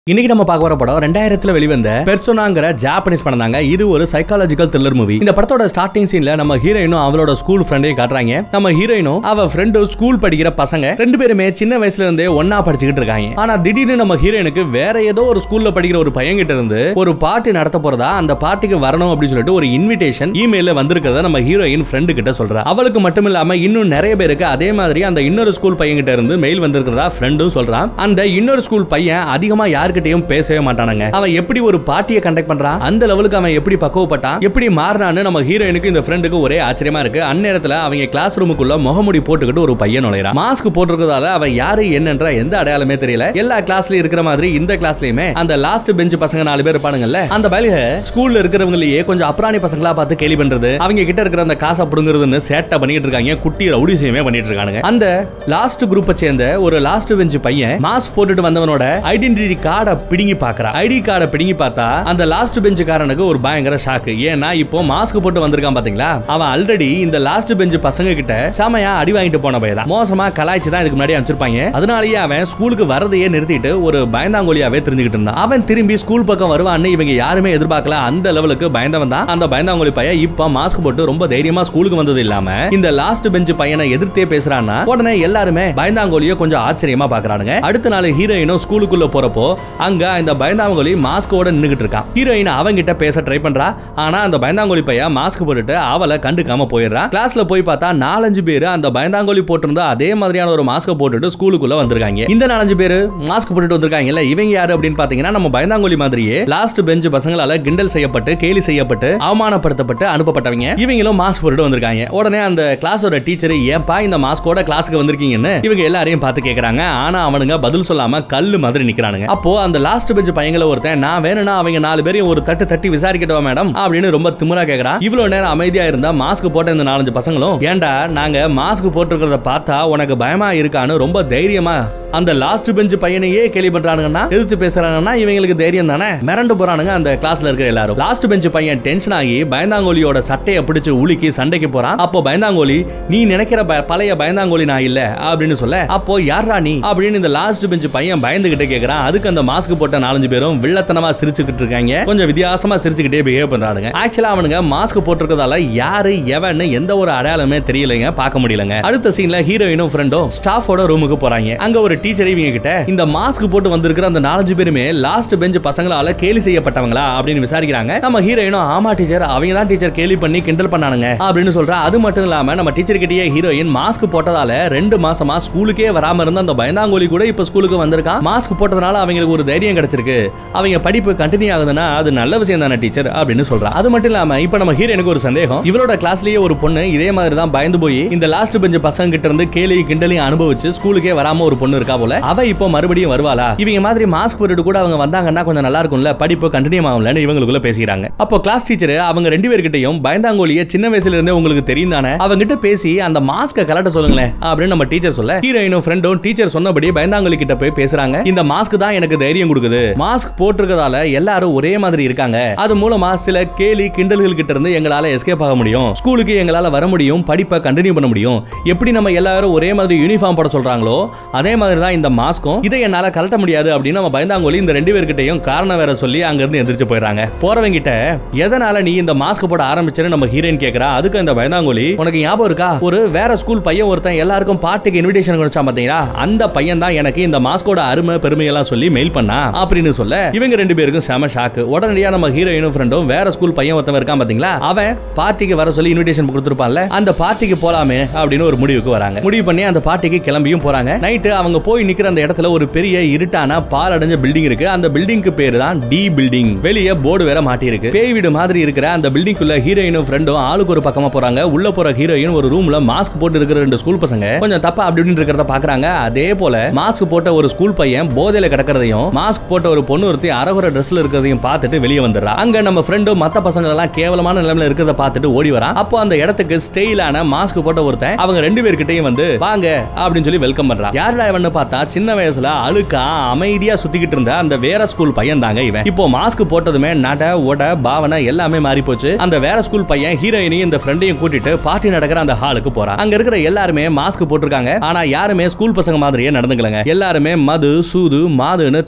இன்னைக்கு நம்ம பார்க்க வர படம் ரெண்டாயிரத்துல வெளிவந்த பெர்சோனாங்கிற ஜாப்பனீஸ் படம் தாங்க இது ஒரு சைக்காலஜிக்கல் த்ரில்லர் மூவி இந்த படத்தோட ஸ்டார்டிங் சீன்ல நம்ம ஹீரோயினும் அவளோட ஸ்கூல் ஃப்ரெண்டையும் காட்டுறாங்க நம்ம ஹீரோயினும் அவ ஃப்ரெண்டும் ஸ்கூல் படிக்கிற பசங்க ரெண்டு பேருமே சின்ன வயசுல இருந்தே ஒன்னா படிச்சுக்கிட்டு இருக்காங்க ஆனா திடீர்னு நம்ம ஹீரோயினுக்கு வேற ஏதோ ஒரு ஸ்கூல்ல படிக்கிற ஒரு பையன் கிட்ட இருந்து ஒரு பார்ட்டி நடத்த போறதா அந்த பார்ட்டிக்கு வரணும் அப்படின்னு சொல்லிட்டு ஒரு இன்விடேஷன் இமெயில வந்திருக்கிறத நம்ம ஹீரோயின் ஃப்ரெண்டு கிட்ட சொல்றா அவளுக்கு மட்டும் இல்லாம இன்னும் நிறைய பேருக்கு அதே மாதிரி அந்த இன்னொரு ஸ்கூல் பையன் கிட்ட இருந்து மெயில் வந்திருக்கிறதா ஃப்ரெண்டும் சொல்றான் அந்த இன்னொரு ஸ்கூல் பையன் அதிகமா யார்கிட்டயும் பேசவே மாட்டானுங்க அவன் எப்படி ஒரு பார்ட்டியை கண்டக்ட் பண்றான் அந்த லெவலுக்கு அவன் எப்படி பக்குவப்பட்டான் எப்படி மாறினான்னு நம்ம ஹீரோயினுக்கு இந்த ஃப்ரெண்டுக்கு ஒரே ஆச்சரியமா இருக்கு அந்நேரத்துல அவங்க கிளாஸ் ரூமுக்குள்ள முகமுடி போட்டுக்கிட்டு ஒரு பையன் நுழைறான் மாஸ்க் போட்டிருக்கிறதால அவன் யாரு என்னன்ற எந்த அடையாளமே தெரியல எல்லா கிளாஸ்லயும் இருக்கிற மாதிரி இந்த கிளாஸ்லயுமே அந்த லாஸ்ட் பெஞ்ச் பசங்க நாலு பேர் இருப்பானுங்கல்ல அந்த பயலுக ஸ்கூல்ல இருக்கிறவங்களையே கொஞ்சம் அப்புறாணி பசங்களா பார்த்து கேலி பண்றது அவங்க கிட்ட இருக்கிற அந்த காசை புடுங்குறதுன்னு சேட்டை பண்ணிட்டு இருக்காங்க குட்டி ரவுடிசையுமே பண்ணிட்டு இருக்கானுங்க அந்த லாஸ்ட் குரூப்பை சேர்ந்த ஒரு லாஸ்ட் பெஞ்ச் பையன் மாஸ்க் போட்டுட்டு வந்தவனோட ஐடென்டிட்டி கார்டை பிடுங்கி பார்க்கறான் ஐடி கார்டை பிடுங்கி பார்த்தா அந்த லாஸ்ட் பெஞ்சுக்காரனுக்கு ஒரு பயங்கர ஷாக்கு ஏன்னா இப்போ மாஸ்க் போட்டு வந்திருக்கான் பாத்தீங்களா அவன் ஆல்ரெடி இந்த லாஸ்ட் பெஞ்ச் பசங்க கிட்ட செமையா அடி வாங்கிட்டு போன பையன் மோசமா கலாய்ச்சி தான் இதுக்கு முன்னாடி அனுப்பிச்சிருப்பாங்க அதனாலயே அவன் ஸ்கூலுக்கு வரதையே நிறுத்திட்டு ஒரு பயந்தாங்கோலியாவே தெரிஞ்சுக்கிட்டு இருந்தான் அவன் திரும்பி ஸ்கூல் பக்கம் வருவான்னு இவங்க யாருமே எதிர்பார்க்கல அந்த லெவலுக்கு பயந்தவன் தான் அந்த பயந்தாங்கோலி பையன் இப்ப மாஸ்க் போட்டு ரொம்ப தைரியமா ஸ்கூலுக்கு வந்தது இல்லாம இந்த லாஸ்ட் பெஞ்ச் பையனை எதிர்த்தே பேசுறான்னா உடனே எல்லாருமே பயந்தாங்கோலிய கொஞ்சம் ஆச்சரியமா பாக்குறானுங்க அடுத்த நாள் ஹீரோயினும் ஸ்கூலுக்குள்ள போறப்போ அங்க இந்த பயந்தாங்கோலி மாஸ்கோட நின்னுகிட்டு இருக்கான் ஹீரோயின் அவங்கிட்ட பேச ட்ரை பண்றா ஆனா அந்த பயந்தாங்கோலி பையன் மாஸ்க் போட்டுட்டு அவளை கண்டுக்காம போயிடுறான் கிளாஸ்ல போய் பார்த்தா நாலஞ்சு பேர் அந்த பயந்தாங்கோலி போட்டிருந்தா அதே மாதிரியான ஒரு மாஸ்க போட்டுட்டு ஸ்கூலுக்குள்ள வந்திருக்காங்க இந்த நாலஞ்சு பேர் மாஸ்க் போட்டுட்டு வந்திருக்காங்கல்ல இவங்க யாரு அப்படின்னு பாத்தீங்கன்னா நம்ம பயந்தாங்கோலி மாதிரியே லாஸ்ட் பெஞ்ச் பசங்களால கிண்டல் செய்யப்பட்டு கேலி செய்யப்பட்டு அவமானப்படுத்தப்பட்டு அனுப்பப்பட்டவங்க இவங்களும் மாஸ்க் போட்டுட்டு வந்திருக்காங்க உடனே அந்த கிளாஸோட டீச்சர் ஏன்பா இந்த மாஸ்கோட கிளாஸுக்கு வந்திருக்கீங்கன்னு இவங்க எல்லாரையும் பார்த்து கேக்குறாங்க ஆனா அவனுங்க பதில் சொல்லாம கல்லு மாதிரி நிக்கிறானுங்க அப்போ அந்த லாஸ்ட் பெஞ்ச் பையங்கள ஒருத்தன் நான் வேணும்னா அவங்க நாலு பேரையும் ஒரு தட்டு தட்டி விசாரிக்கட்டவா மேடம் அப்படின்னு ரொம்ப திமிரா கேக்குறான் இவ்வளவு நேரம் அமைதியா இருந்தா மாஸ்க் போட்ட இந்த நாலஞ்சு பசங்களும் ஏன்டா நாங்க மாஸ்க் போட்டிருக்கிறத பார்த்தா உனக்கு பயமா இருக்கான்னு ரொம்ப தைரியமா அந்த லாஸ்ட் பெஞ்ச் பையனையே கேலி பண்றானுங்கன்னா எதிர்த்து பேசுறாங்கன்னா இவங்களுக்கு தைரியம் தானே மிரண்டு போறானுங்க அந்த கிளாஸ்ல இருக்கிற எல்லாரும் லாஸ்ட் பெஞ்ச் பையன் டென்ஷன் ஆகி பயந்தாங்கோலியோட சட்டையை பிடிச்சு உலுக்கி சண்டைக்கு போறான் அப்போ பயந்தாங்கோலி நீ நினைக்கிற ப- பழைய பயந்தாங்கோலி நான் இல்ல அப்படின்னு சொல்ல அப்போ யாரா நீ அப்படின்னு இந்த லாஸ்ட் பெஞ்ச் பையன் பயந்துகிட்டே கேக்குறான் அதுக்கு அந்த மாஸ்க் போட்ட நாலஞ்சு பேரும் வில்லத்தனமா சிரிச்சுக்கிட்டு இருக்காங்க கொஞ்சம் வித்தியாசமா சிரிச்சுக்கிட்டே பிஹேவ் பண்றானுங்க ஆக்சுவலா அவனுங்க மாஸ்க் போட்டிருக்கிறதால யாரு எவன்னு எந்த ஒரு அடையாளமே தெரியலைங்க பார்க்க முடியலங்க அடுத்த சீன்ல ஹீரோயினும் ஃப்ரெண்டும் ஸ்டாஃபோட ரூமுக்கு போறாங்க அங்க ஒரு டீச்சர் இவங்க கிட்ட இந்த மாஸ்க் போட்டு வந்திருக்கிற அந்த நாலஞ்சு பேருமே லாஸ்ட் பெஞ்ச் பசங்களால கேலி செய்யப்பட்டவங்களா அப்படின்னு விசாரிக்கிறாங்க நம்ம ஹீரோயினும் ஆமா டீச்சர் அவங்க தான் டீச்சர் கேலி பண்ணி கிண்டல் பண்ணானுங்க அப்படின்னு சொல்றா அது மட்டும் இல்லாம நம்ம டீச்சர் கிட்டயே ஹீரோயின் மாஸ்க் போட்டதால ரெண்டு மாசமா ஸ்கூலுக்கே வராம இருந்த அந்த பயந்தாங்கோலி கூட இப்ப ஸ்கூலுக்கு வந்திருக்கான் மாஸ்க் போட்டதுனால அவங்களுக்கு ஒரு தைரியம் கிடைச்சிருக்கு அவங்க படிப்பு கண்டினியூ ஆகுதுன்னா அது நல்ல விஷயம் தானே டீச்சர் அப்படின்னு சொல்றா அது மட்டும் இல்லாம இப்ப நம்ம ஹீரோயினுக்கு ஒரு சந்தேகம் இவரோட கிளாஸ்லயே ஒரு பொண்ணு இதே மாதிரி தான் பயந்து போய் இந்த லாஸ்ட் பெஞ்ச் பசங்க கிட்ட இருந்து கேலி கிண்டலையும் அனுபவிச்சு ஸ்கூலுக்கே வராம ஒரு பொண்ணு இருக்கா போல அவ இப்போ மறுபடியும் வருவாளா இவங்க மாதிரி மாஸ்க் போட்டுட்டு கூட அவங்க வந்தாங்கன்னா கொஞ்சம் நல்லா இருக்கும்ல படிப்பு கண்டினியூ ஆகும்லன்னு இவங்களுக்குள்ள பேசிக்கிறாங்க அப்போ கிளாஸ் டீச்சர் அவங்க ரெண்டு பேர்கிட்டயும் பயந்தாங்கோலிய சின்ன வயசுல இருந்தே உங்களுக்கு தெரியும் தானே அவங்க கிட்ட பேசி அந்த மாஸ்க கலட்ட சொல்லுங்களேன் அப்படின்னு நம்ம டீச்சர் சொல்ல ஹீரோயினும் ஃப்ரெண்டும் டீச்சர் சொன்னபடி பயந்தாங்கோலி கிட்ட போய் பேசுறாங்க இந்த மாஸ்க் தான் எனக்கு தைரியம் கொடுக்குது மாஸ்க் போட்டிருக்கதால எல்லாரும் ஒரே மாதிரி இருக்காங்க அது மூலமா சில கேலி கிண்டல்கள் கிட்ட இருந்து எங்களால எஸ்கேப் ஆக முடியும் ஸ்கூலுக்கு எங்களால வர முடியும் படிப்பை கண்டினியூ பண்ண முடியும் எப்படி நம்ம எல்லாரும் ஒரே மாதிரி யூனிஃபார்ம் போட சொல்றாங்களோ அதே மாதிரி தான் இந்த மாஸ்க்கும் இதை என்னால கலட்ட முடியாது அப்படின்னு நம்ம பயந்தாங்கோலி இந்த ரெண்டு பேர்கிட்டயும் காரணம் வேற சொல்லி அங்க இருந்து எந்திரிச்சு போயிடுறாங்க போறவங்க கிட்ட எதனால நீ இந்த மாஸ்க் போட ஆரம்பிச்சேன்னு நம்ம ஹீரோயின் கேக்குறா அதுக்கு இந்த பயந்தாங்கோலி உனக்கு ஞாபகம் இருக்கா ஒரு வேற ஸ்கூல் பையன் ஒருத்தன் எல்லாருக்கும் பாட்டுக்கு இன்விடேஷன் கொடுத்தான் பாத்தீங்களா அந்த பையன் தான் எனக்கு இந்த மாஸ்கோட அருமை பெருமை எல்லாம் சொல்லி மெயில் பண்ணா அப்படின்னு சொல்ல இவங்க ரெண்டு பேருக்கும் செம ஷாக்கு உடனடியா நம்ம ஹீரோயினும் ஃப்ரெண்டும் வேற ஸ்கூல் பையன் ஒருத்தன் இருக்கான் பாத்தீங்களா அவன் பார்ட்டிக்கு வர சொல்லி இன்விடேஷன் கொடுத்துருப்பான்ல அந்த பார்ட்டிக்கு போலாமே அப்படின்னு ஒரு முடிவுக்கு வராங்க முடிவு பண்ணி அந்த பார்ட்டிக்கு கிளம்பியும் போறாங்க நைட்டு அவங்க போய் நிக்கிற அந்த இடத்துல ஒரு பெரிய இருட்டான பால் அடைஞ்ச பில்டிங் இருக்கு அந்த பில்டிங்க்கு பேரு தான் டி பில்டிங் வெளியே போர்டு வேற மாட்டி இருக்கு பேய் வீடு மாதிரி இருக்கிற அந்த பில்டிங்குள்ள ஹீரோயினும் ஃப்ரெண்டும் ஆளுக்கு ஒரு பக்கமா போறாங்க உள்ள போற ஹீரோயின் ஒரு ரூம்ல மாஸ்க் போட்டு இருக்கிற ரெண்டு ஸ்கூல் பசங்க கொஞ்சம் தப்பா அப்படி இப்படின்னு இருக்கிறத பாக்குறாங்க அதே போல மாஸ்க் போட்ட ஒரு ஸ்கூல் பையன் போதையில கிடக்கிறதையும் மாஸ்க் போட்ட ஒரு பொண்ணு ஒருத்தி அரகுற ட்ரெஸ்ல இருக்கிறதையும் பார்த்துட்டு வெளியே வந்துடுறா அங்க நம்ம ஃப்ரெண்டும் மத்த பசங்க எல்லாம் கேவலமான நிலைமையில இருக்கிறத பார்த்துட்டு ஓடி வரான் அப்போ அந்த இடத்துக்கு ஸ்டைலான மாஸ்க் போட்ட ஒருத்தன் அவங்க ரெண்டு பேர்கிட்டயும் வந்து வாங்க அப்படின்னு சொல்லி வெல்கம் பண்றான் யாருடா இவன்னு பார்த்தா சின்ன வயசுல அழுக்கா அமைதியா சுத்திக்கிட்டு இருந்த அந்த வேற ஸ்கூல் பையன் தாங்க இவன் இப்போ மாஸ்க் போட்டதுமே நட உட பாவனை எல்லாமே மாறி போச்சு அந்த வேற ஸ்கூல் பையன் ஹீரோயினையும் இந்த ஃப்ரெண்டையும் கூட்டிட்டு பார்ட்டி நடக்கிற அந்த ஹாலுக்கு போறான் அங்க இருக்கிற எல்லாருமே மாஸ்க் போட்டிருக்காங்க ஆனா யாருமே ஸ்கூல் பசங்க மாதிரியே நடந்துக்கலங்க எல்லாருமே மது சூது மாதுன்னு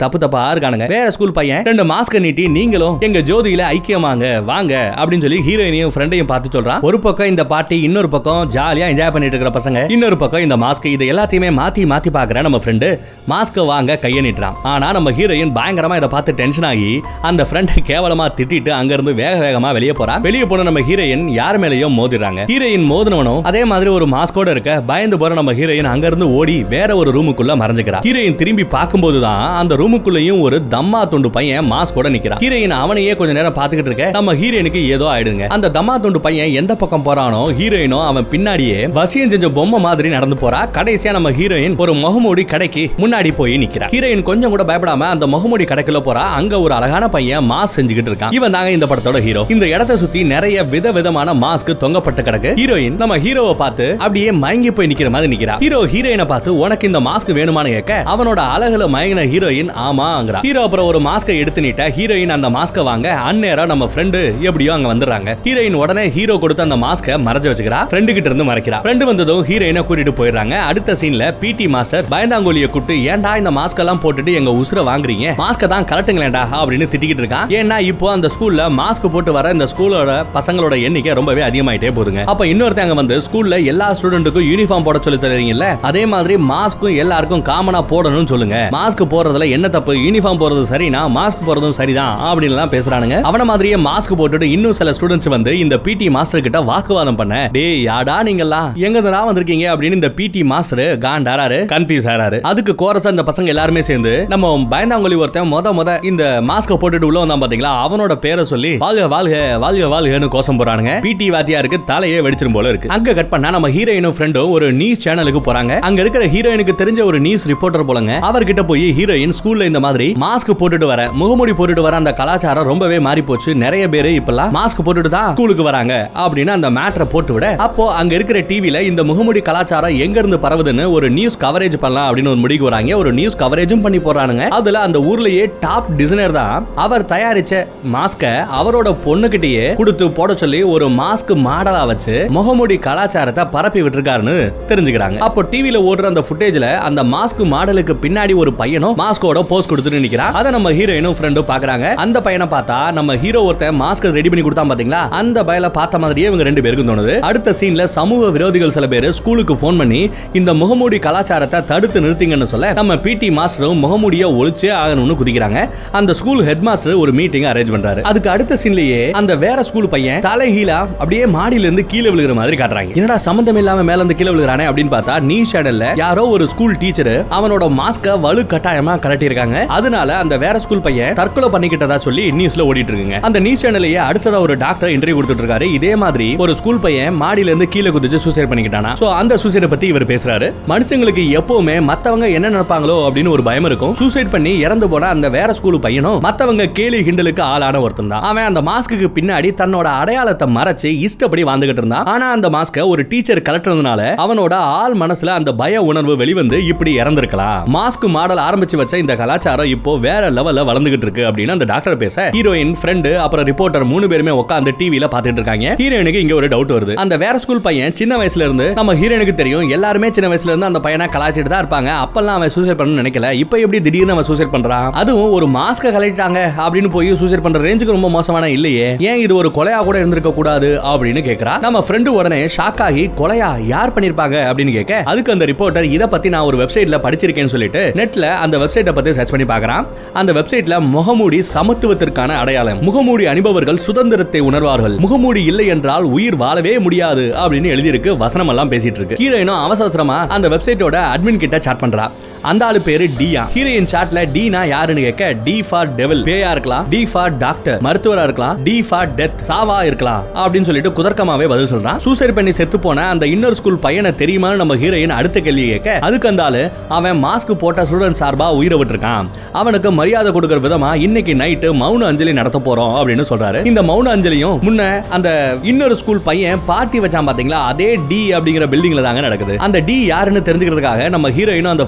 தப்பு தப்பா இருக்கானுங்க வேற ஸ்கூல் பையன் ரெண்டு மாஸ்க் நீட்டி நீங்களும் எங்க ஜோதியில ஐக்கியமாங்க வாங்க அப்படின்னு சொல்லி ஹீரோயினையும் ஃப்ரெண்டையும் பார்த்து சொல்றான் ஒரு பக்கம் இந்த பாட்டி இன்னொரு பக்கம் ஜாலியா என்ஜாய் பண்ணிட்டு இருக்கிற பசங்க இன்னொரு பக்கம் இந்த மாஸ்க் இது எல்லாத்தையுமே மாத்தி மாத்தி பாக்குற நம்ம ஃப்ரெண்டு மாஸ்க் வாங்க கைய நீட்டுறான் ஆனா நம்ம ஹீரோயின் பயங்கரமா இதை பார்த்து டென்ஷன் ஆகி அந்த ஃப்ரெண்டை கேவலமா திட்டிட்டு அங்க இருந்து வேக வேகமா வெளியே போறா வெளியே போன நம்ம ஹீரோயின் யார் மேலயும் மோதிடுறாங்க ஹீரோயின் மோதினவனும் அதே மாதிரி ஒரு மாஸ்கோட இருக்க பயந்து போற நம்ம ஹீரோயின் அங்க இருந்து ஓடி வேற ஒரு ரூமுக்குள்ள மறைஞ்சுக்கிறா ஹீரோயின் திரும்பி பார்க்கும்போது தான் அந்த ரூமுக்குள்ளேயும் ஒரு தம்மா துண்டு பையன் மாஸ்கோட நிக்கிறான் ஹீரோயின் அவனையே கொஞ்ச நேரம் பார்த்துக்கிட்டு இருக்க நம்ம ஹீரோயினுக்கு ஏதோ ஆயிடுங்க அந்த தம்மா துண்டு பையன் எந்த பக்கம் போறானோ ஹீரோயினோ அவன் பின்னாடியே வசியம் செஞ்ச பொம்மை மாதிரி நடந்து போறா கடைசியா நம்ம ஹீரோயின் ஒரு முகமூடி கடைக்கு முன்னாடி போய் நிக்கிறா ஹீரோயின் கொஞ்சம் கூட பயப்படாம அந்த முகமூடி கடைக்குள்ள போறா அங்க ஒரு அழகான பையன் மாஸ் செஞ்சுக்கிட்டு இருக்கான் இவன் தாங்க இந்த படத்தோட ஹீரோ இந்த இடத்தை சுத்தி நிறைய வித விதமான மாஸ்க் தொங்கப்பட்டு கிடக்கு ஹீரோயின் நம்ம ஹீரோவை பார்த்து அப்படியே மயங்கி போய் நிக்கிற மாதிரி நிக்கிறா ஹீரோ ஹீரோயினை பார்த்து உனக்கு இந்த மாஸ்க் வேணுமான்னு கேட்க அவனோட அழகுல மயங்கின ஹீரோயின் ஆமாங்கிறா ஹீரோ அப்புறம் ஒரு மாஸ்கை எடுத்து நீட்ட ஹீரோயின் அந்த மாஸ்கை வாங்க அந்நேரம் நம்ம ஃப்ரெண்டு எப்படியோ அங்க வந்துடுறாங்க ஹீரோயின் உடனே ஹீரோ கொடுத்த அந்த மாஸ்கை மறைச்சு வச்சுக்கிறா ஃப்ரெண்டு கிட்ட இருந்து மறைக்கிறா ஃப்ரெண்டு வந்ததும் ஹீரோயினை கூட்டிட்டு போயிடுறாங்க அடுத்த சீன்ல பிடி மாஸ்டர் பயந்தாங்கோலிய கூட்டு ஏன்டா இந்த மாஸ்க் எல்லாம் போட்டுட்டு எங்க உசுர வாங்குறீங்க மாஸ்க தான் கலட்டுங்களேன்டா அப்படின்னு திட்டிக்கிட்டு இருக்கான் ஏன்னா இப்போ அந்த ஸ்கூல்ல மாஸ்க் போட்டு வர இந்த ஸ்கூலோட பசங்களோட எண்ணிக்கை ரொம்பவே அதிகமாயிட்டே போகுதுங்க அப்ப இன்னொருத்தங்க வந்து ஸ்கூல்ல எல்லா ஸ்டூடெண்ட்டுக்கும் யூனிஃபார்ம் போட சொல்லி தருவீங்கல்ல அதே மாதிரி மாஸ்க்கும் எல்லாருக்கும் காமனா போடணும்னு சொல்லுங்க மாஸ்க் போடுறதுல என்ன தப்பு யூனிஃபார்ம் போறது சரினா மாஸ்க் போறதும் சரிதான் அப்படின்னு எல்லாம் பேசுறானுங்க அவன மாதிரியே மாஸ்க் போட்டுட்டு இன்னும் சில ஸ்டூடெண்ட்ஸ் வந்து இந்த பிடி மாஸ்டர் கிட்ட வாக்குவாதம் பண்ண டேய் யாடா நீங்கெல்லாம் எங்க இருந்தா வந்திருக்கீங்க அப்படின்னு இந்த பிடி மாஸ்டர் காண்டாராரு கன்ஃபியூஸ் ஆறாரு அதுக்கு கோரஸா இந்த பசங்க எல்லாருமே சேர்ந்து நம்ம பயந்தாங்கொலி ஒருத்தன் மொத மொத இந்த மாஸ்க போட்டுட்டு உள்ள வந்தான் பாத்தீங்களா அவனோட பேரை சொல்லி வாழ்க வாழ்க வாழ்க வாழ்கன்னு கோஷம் போறானுங்க பிடி வாத்தியாருக்கு தலையே வெடிச்சிரும் போல இருக்கு அங்க கட் பண்ணா நம்ம ஹீரோயினும் ஃப்ரெண்டும் ஒரு நியூஸ் சேனலுக்கு போறாங்க அங்க இருக்கிற ஹீரோயினுக்கு தெரிஞ்ச ஒரு நியூஸ் ரிப்போர்ட்டர் போலங்க அவர்கிட்ட போய் ஹீரோயின் ஸ்கூல்ல இந்த மாதிரி மாஸ்க் போட்டுட்டு வர முகமூடி போட்டுட்டு வர அந்த கலாச்சாரம் ரொம்பவே மாறி போச்சு நிறைய பேரு இப்பெல்லாம் மாஸ்க் போட்டுட்டு தான் ஸ்கூலுக்கு வராங்க அப்படின்னு அந்த மேட்டரை போட்டு விட அப்போ அங்க இருக்கிற டிவில இந்த முகமூடி கலாச்சாரம் எங்க இருந்து பரவுதுன்னு ஒரு நியூஸ் கவரேஜ் பண்ணலாம் அப்படின்னு ஒரு முடிவுக்கு வராங்க ஒரு நியூஸ் கவரேஜும் பண்ணி போறானுங்க அதுல அந்த ஊர்லயே டாப் டிசைனர் தான் அவர் தயாரிச்ச மாஸ்க அவரோட பொண்ணுகிட்டயே கொடுத்து போட சொல்லி ஒரு மாஸ்க் மாடலா வச்சு முகமூடி கலாச்சாரத்தை பரப்பி விட்டுருக்காருன்னு தெரிஞ்சுக்கிறாங்க அப்போ டிவில ஓடுற அந்த ஃபுட்டேஜ்ல அந்த மாஸ்க் மாடலுக்கு பின்னாடி ஒரு பையனும் மாஸ்கோட போஸ் கொடுத்துட்டு நிக்கிறான் அதை நம்ம ஹீரோயினும் ஃப்ரெண்டும் பாக்குறாங்க அந்த பையனை பார்த்தா நம்ம ஹீரோ ஒருத்தன் மாஸ்க் ரெடி பண்ணி கொடுத்தான் பாத்தீங்களா அந்த பயல பார்த்த மாதிரியே இவங்க ரெண்டு பேருக்கும் தோணுது அடுத்த சீன்ல சமூக விரோதிகள் சில பேர் ஸ்கூலுக்கு ஃபோன் பண்ணி இந்த முகமூடி கலாச்சாரத்தை தடுத்து நிறுத்திங்கன்னு சொல்ல நம்ம பிடி மாஸ்டரும் முகமூடிய ஒழிச்சே ஆகணும்னு குதிக்கிறாங்க அந்த ஸ்கூல் ஹெட் மாஸ்டர் ஒரு மீட்டிங் அரேஞ்ச் பண்றாரு அதுக்கு அடுத்த சீன்லயே அந்த வேற ஸ்கூல் பையன் தலைகீழா அப்படியே மாடியில இருந்து கீழே விழுகிற மாதிரி காட்டுறாங்க என்னடா சம்பந்தம் இல்லாம மேல இருந்து கீழே விழுகிறானே அப்படின்னு பார்த்தா நீ சேனல்ல யாரோ ஒரு ஸ்கூல் டீச்சர் அவனோட மாஸ்க வலு கட்டாயமா கலட்டி இருக்காங்க அதனால அந்த வேற ஸ்கூல் பையன் தற்கொலை பண்ணிக்கிட்டதா சொல்லி நியூஸ்ல ஓடிட்டு இருக்குங்க அந்த நியூஸ் சேனல்லையே அடுத்ததா ஒரு டாக்டர் இன்டர்வியூ கொடுத்துட்டு இருக்காரு இதே மாதிரி ஒரு ஸ்கூல் பையன் மாடியில இருந்து கீழே குதிச்சு சூசைட் பண்ணிக்கிட்டானா சோ அந்த சூசைட பத்தி இவர் பேசுறாரு மனுஷங்களுக்கு எப்பவுமே மத்தவங்க என்ன நினைப்பாங்களோ அப்படின்னு ஒரு பயம் இருக்கும் சூசைட் பண்ணி இறந்து போன அந்த வேற ஸ்கூல் பையனும் மத்தவங்க கேலி கிண்டலுக்கு ஆளான ஒருத்தன் தான் அவன் அந்த மாஸ்க்கு பின்னாடி தன்னோட அடையாளத்தை மறைச்சு இஷ்டப்படி வாழ்ந்துகிட்டு இருந்தான் ஆனா அந்த மாஸ்க ஒரு டீச்சர் கலட்டுறதுனால அவனோட ஆள் மனசுல அந்த பய உணர்வு வெளிவந்து இப்படி இறந்திருக்கலாம் மாஸ்க் மாடல் ஆரம்பிச்சு வச்ச இந்த கலாச்சாரம் இப்போ வேற லெவல்ல வளர்ந்துகிட்டு இருக்கு அப்படின்னு அந்த டாக்டர் பேச ஹீரோயின் ஃப்ரெண்டு அப்புறம் ரிப்போர்ட்டர் மூணு பேருமே உட்காந்து டிவில பாத்துட்டு இருக்காங்க ஹீரோயினுக்கு இங்க ஒரு டவுட் வருது அந்த வேற ஸ்கூல் பையன் சின்ன வயசுல இருந்து நம்ம ஹீரோயினுக்கு தெரியும் எல்லாருமே சின்ன வயசுல இருந்து அந்த பையனை கலாச்சிட்டு தான் இருப்பாங்க அப்பெல்லாம் அவன் சூசைட் பண்ணணும்னு நினைக்கல இப்போ எப்படி திடீர்னு அவன் சூசைட் பண்றான் அதுவும் ஒரு மாஸ்க கலட்டிட்டாங்க அப்படின்னு போய் சூசைட் பண்ற ரேஞ்சுக்கு ரொம்ப மோசமான இல்லையே ஏன் இது ஒரு கொலையா கூட இருந்திருக்க கூடாது அப்படின்னு கேக்குறா நம்ம ஃப்ரெண்டு உடனே ஷாக் ஆகி கொலையா யார் பண்ணிருப்பாங்க அப்படின்னு கேட்க அதுக்கு அந்த ரிப்போர்ட்டர் இத பத்தி நான் ஒரு வெப்சைட்ல படிச்சிருக்கேன்னு சொல்லிட்டு நெட்ல அந்த வெப்சைட்டை பத்தி சர்ச் பண்ணி பார்க்கறான் அந்த வெப்சைட்ல முகமூடி சமத்துவத்திற்கான அடையாளம் முகமூடி அணிபவர்கள் சுதந்திரத்தை உணர்வார்கள் முகமூடி இல்லை என்றால் உயிர் வாழவே முடியாது அப்படின்னு எழுதியிருக்கு வசனம் எல்லாம் பேசிட்டு இருக்கு ஹீரோயினும் அவசர அவசரமா அந்த வெப்சைட்டோட அட்மின் கிட்ட சாட் பண்றா அந்த ஆளு பேரு டியா ஹீரோயின் சாட்ல டீனா யாருன்னு கேட்க டி ஃபார் டெவில் பேயா இருக்கலாம் டி ஃபார் டாக்டர் மருத்துவரா இருக்கலாம் டி ஃபார் டெத் சாவா இருக்கலாம் அப்படின்னு சொல்லிட்டு குதர்க்கமாவே பதில் சொல்றான் சூசைட் பண்ணி செத்து போன அந்த இன்னொரு ஸ்கூல் பையனை தெரியுமான்னு நம்ம ஹீரோயின் அடுத்த கேள்வி கேட்க அதுக்கு அந்த ஆளு அவன் மாஸ்க் போட்ட ஸ்டூடெண்ட் சார்பா உயிரை விட்டுருக்கான் அவனுக்கு மரியாதை கொடுக்கிற விதமா இன்னைக்கு நைட்டு மௌன அஞ்சலி நடத்த போறோம் அப்படின்னு சொல்றாரு இந்த மௌன அஞ்சலியும் முன்ன அந்த இன்னொரு ஸ்கூல் பையன் பார்ட்டி வச்சான் பாத்தீங்களா அதே டி அப்படிங்கிற பில்டிங்ல தாங்க நடக்குது அந்த டி யாருன்னு தெரிஞ்சுக்கிறதுக்காக நம்ம ஹீரோயினும் அந்த ஃப்ரெண்டும்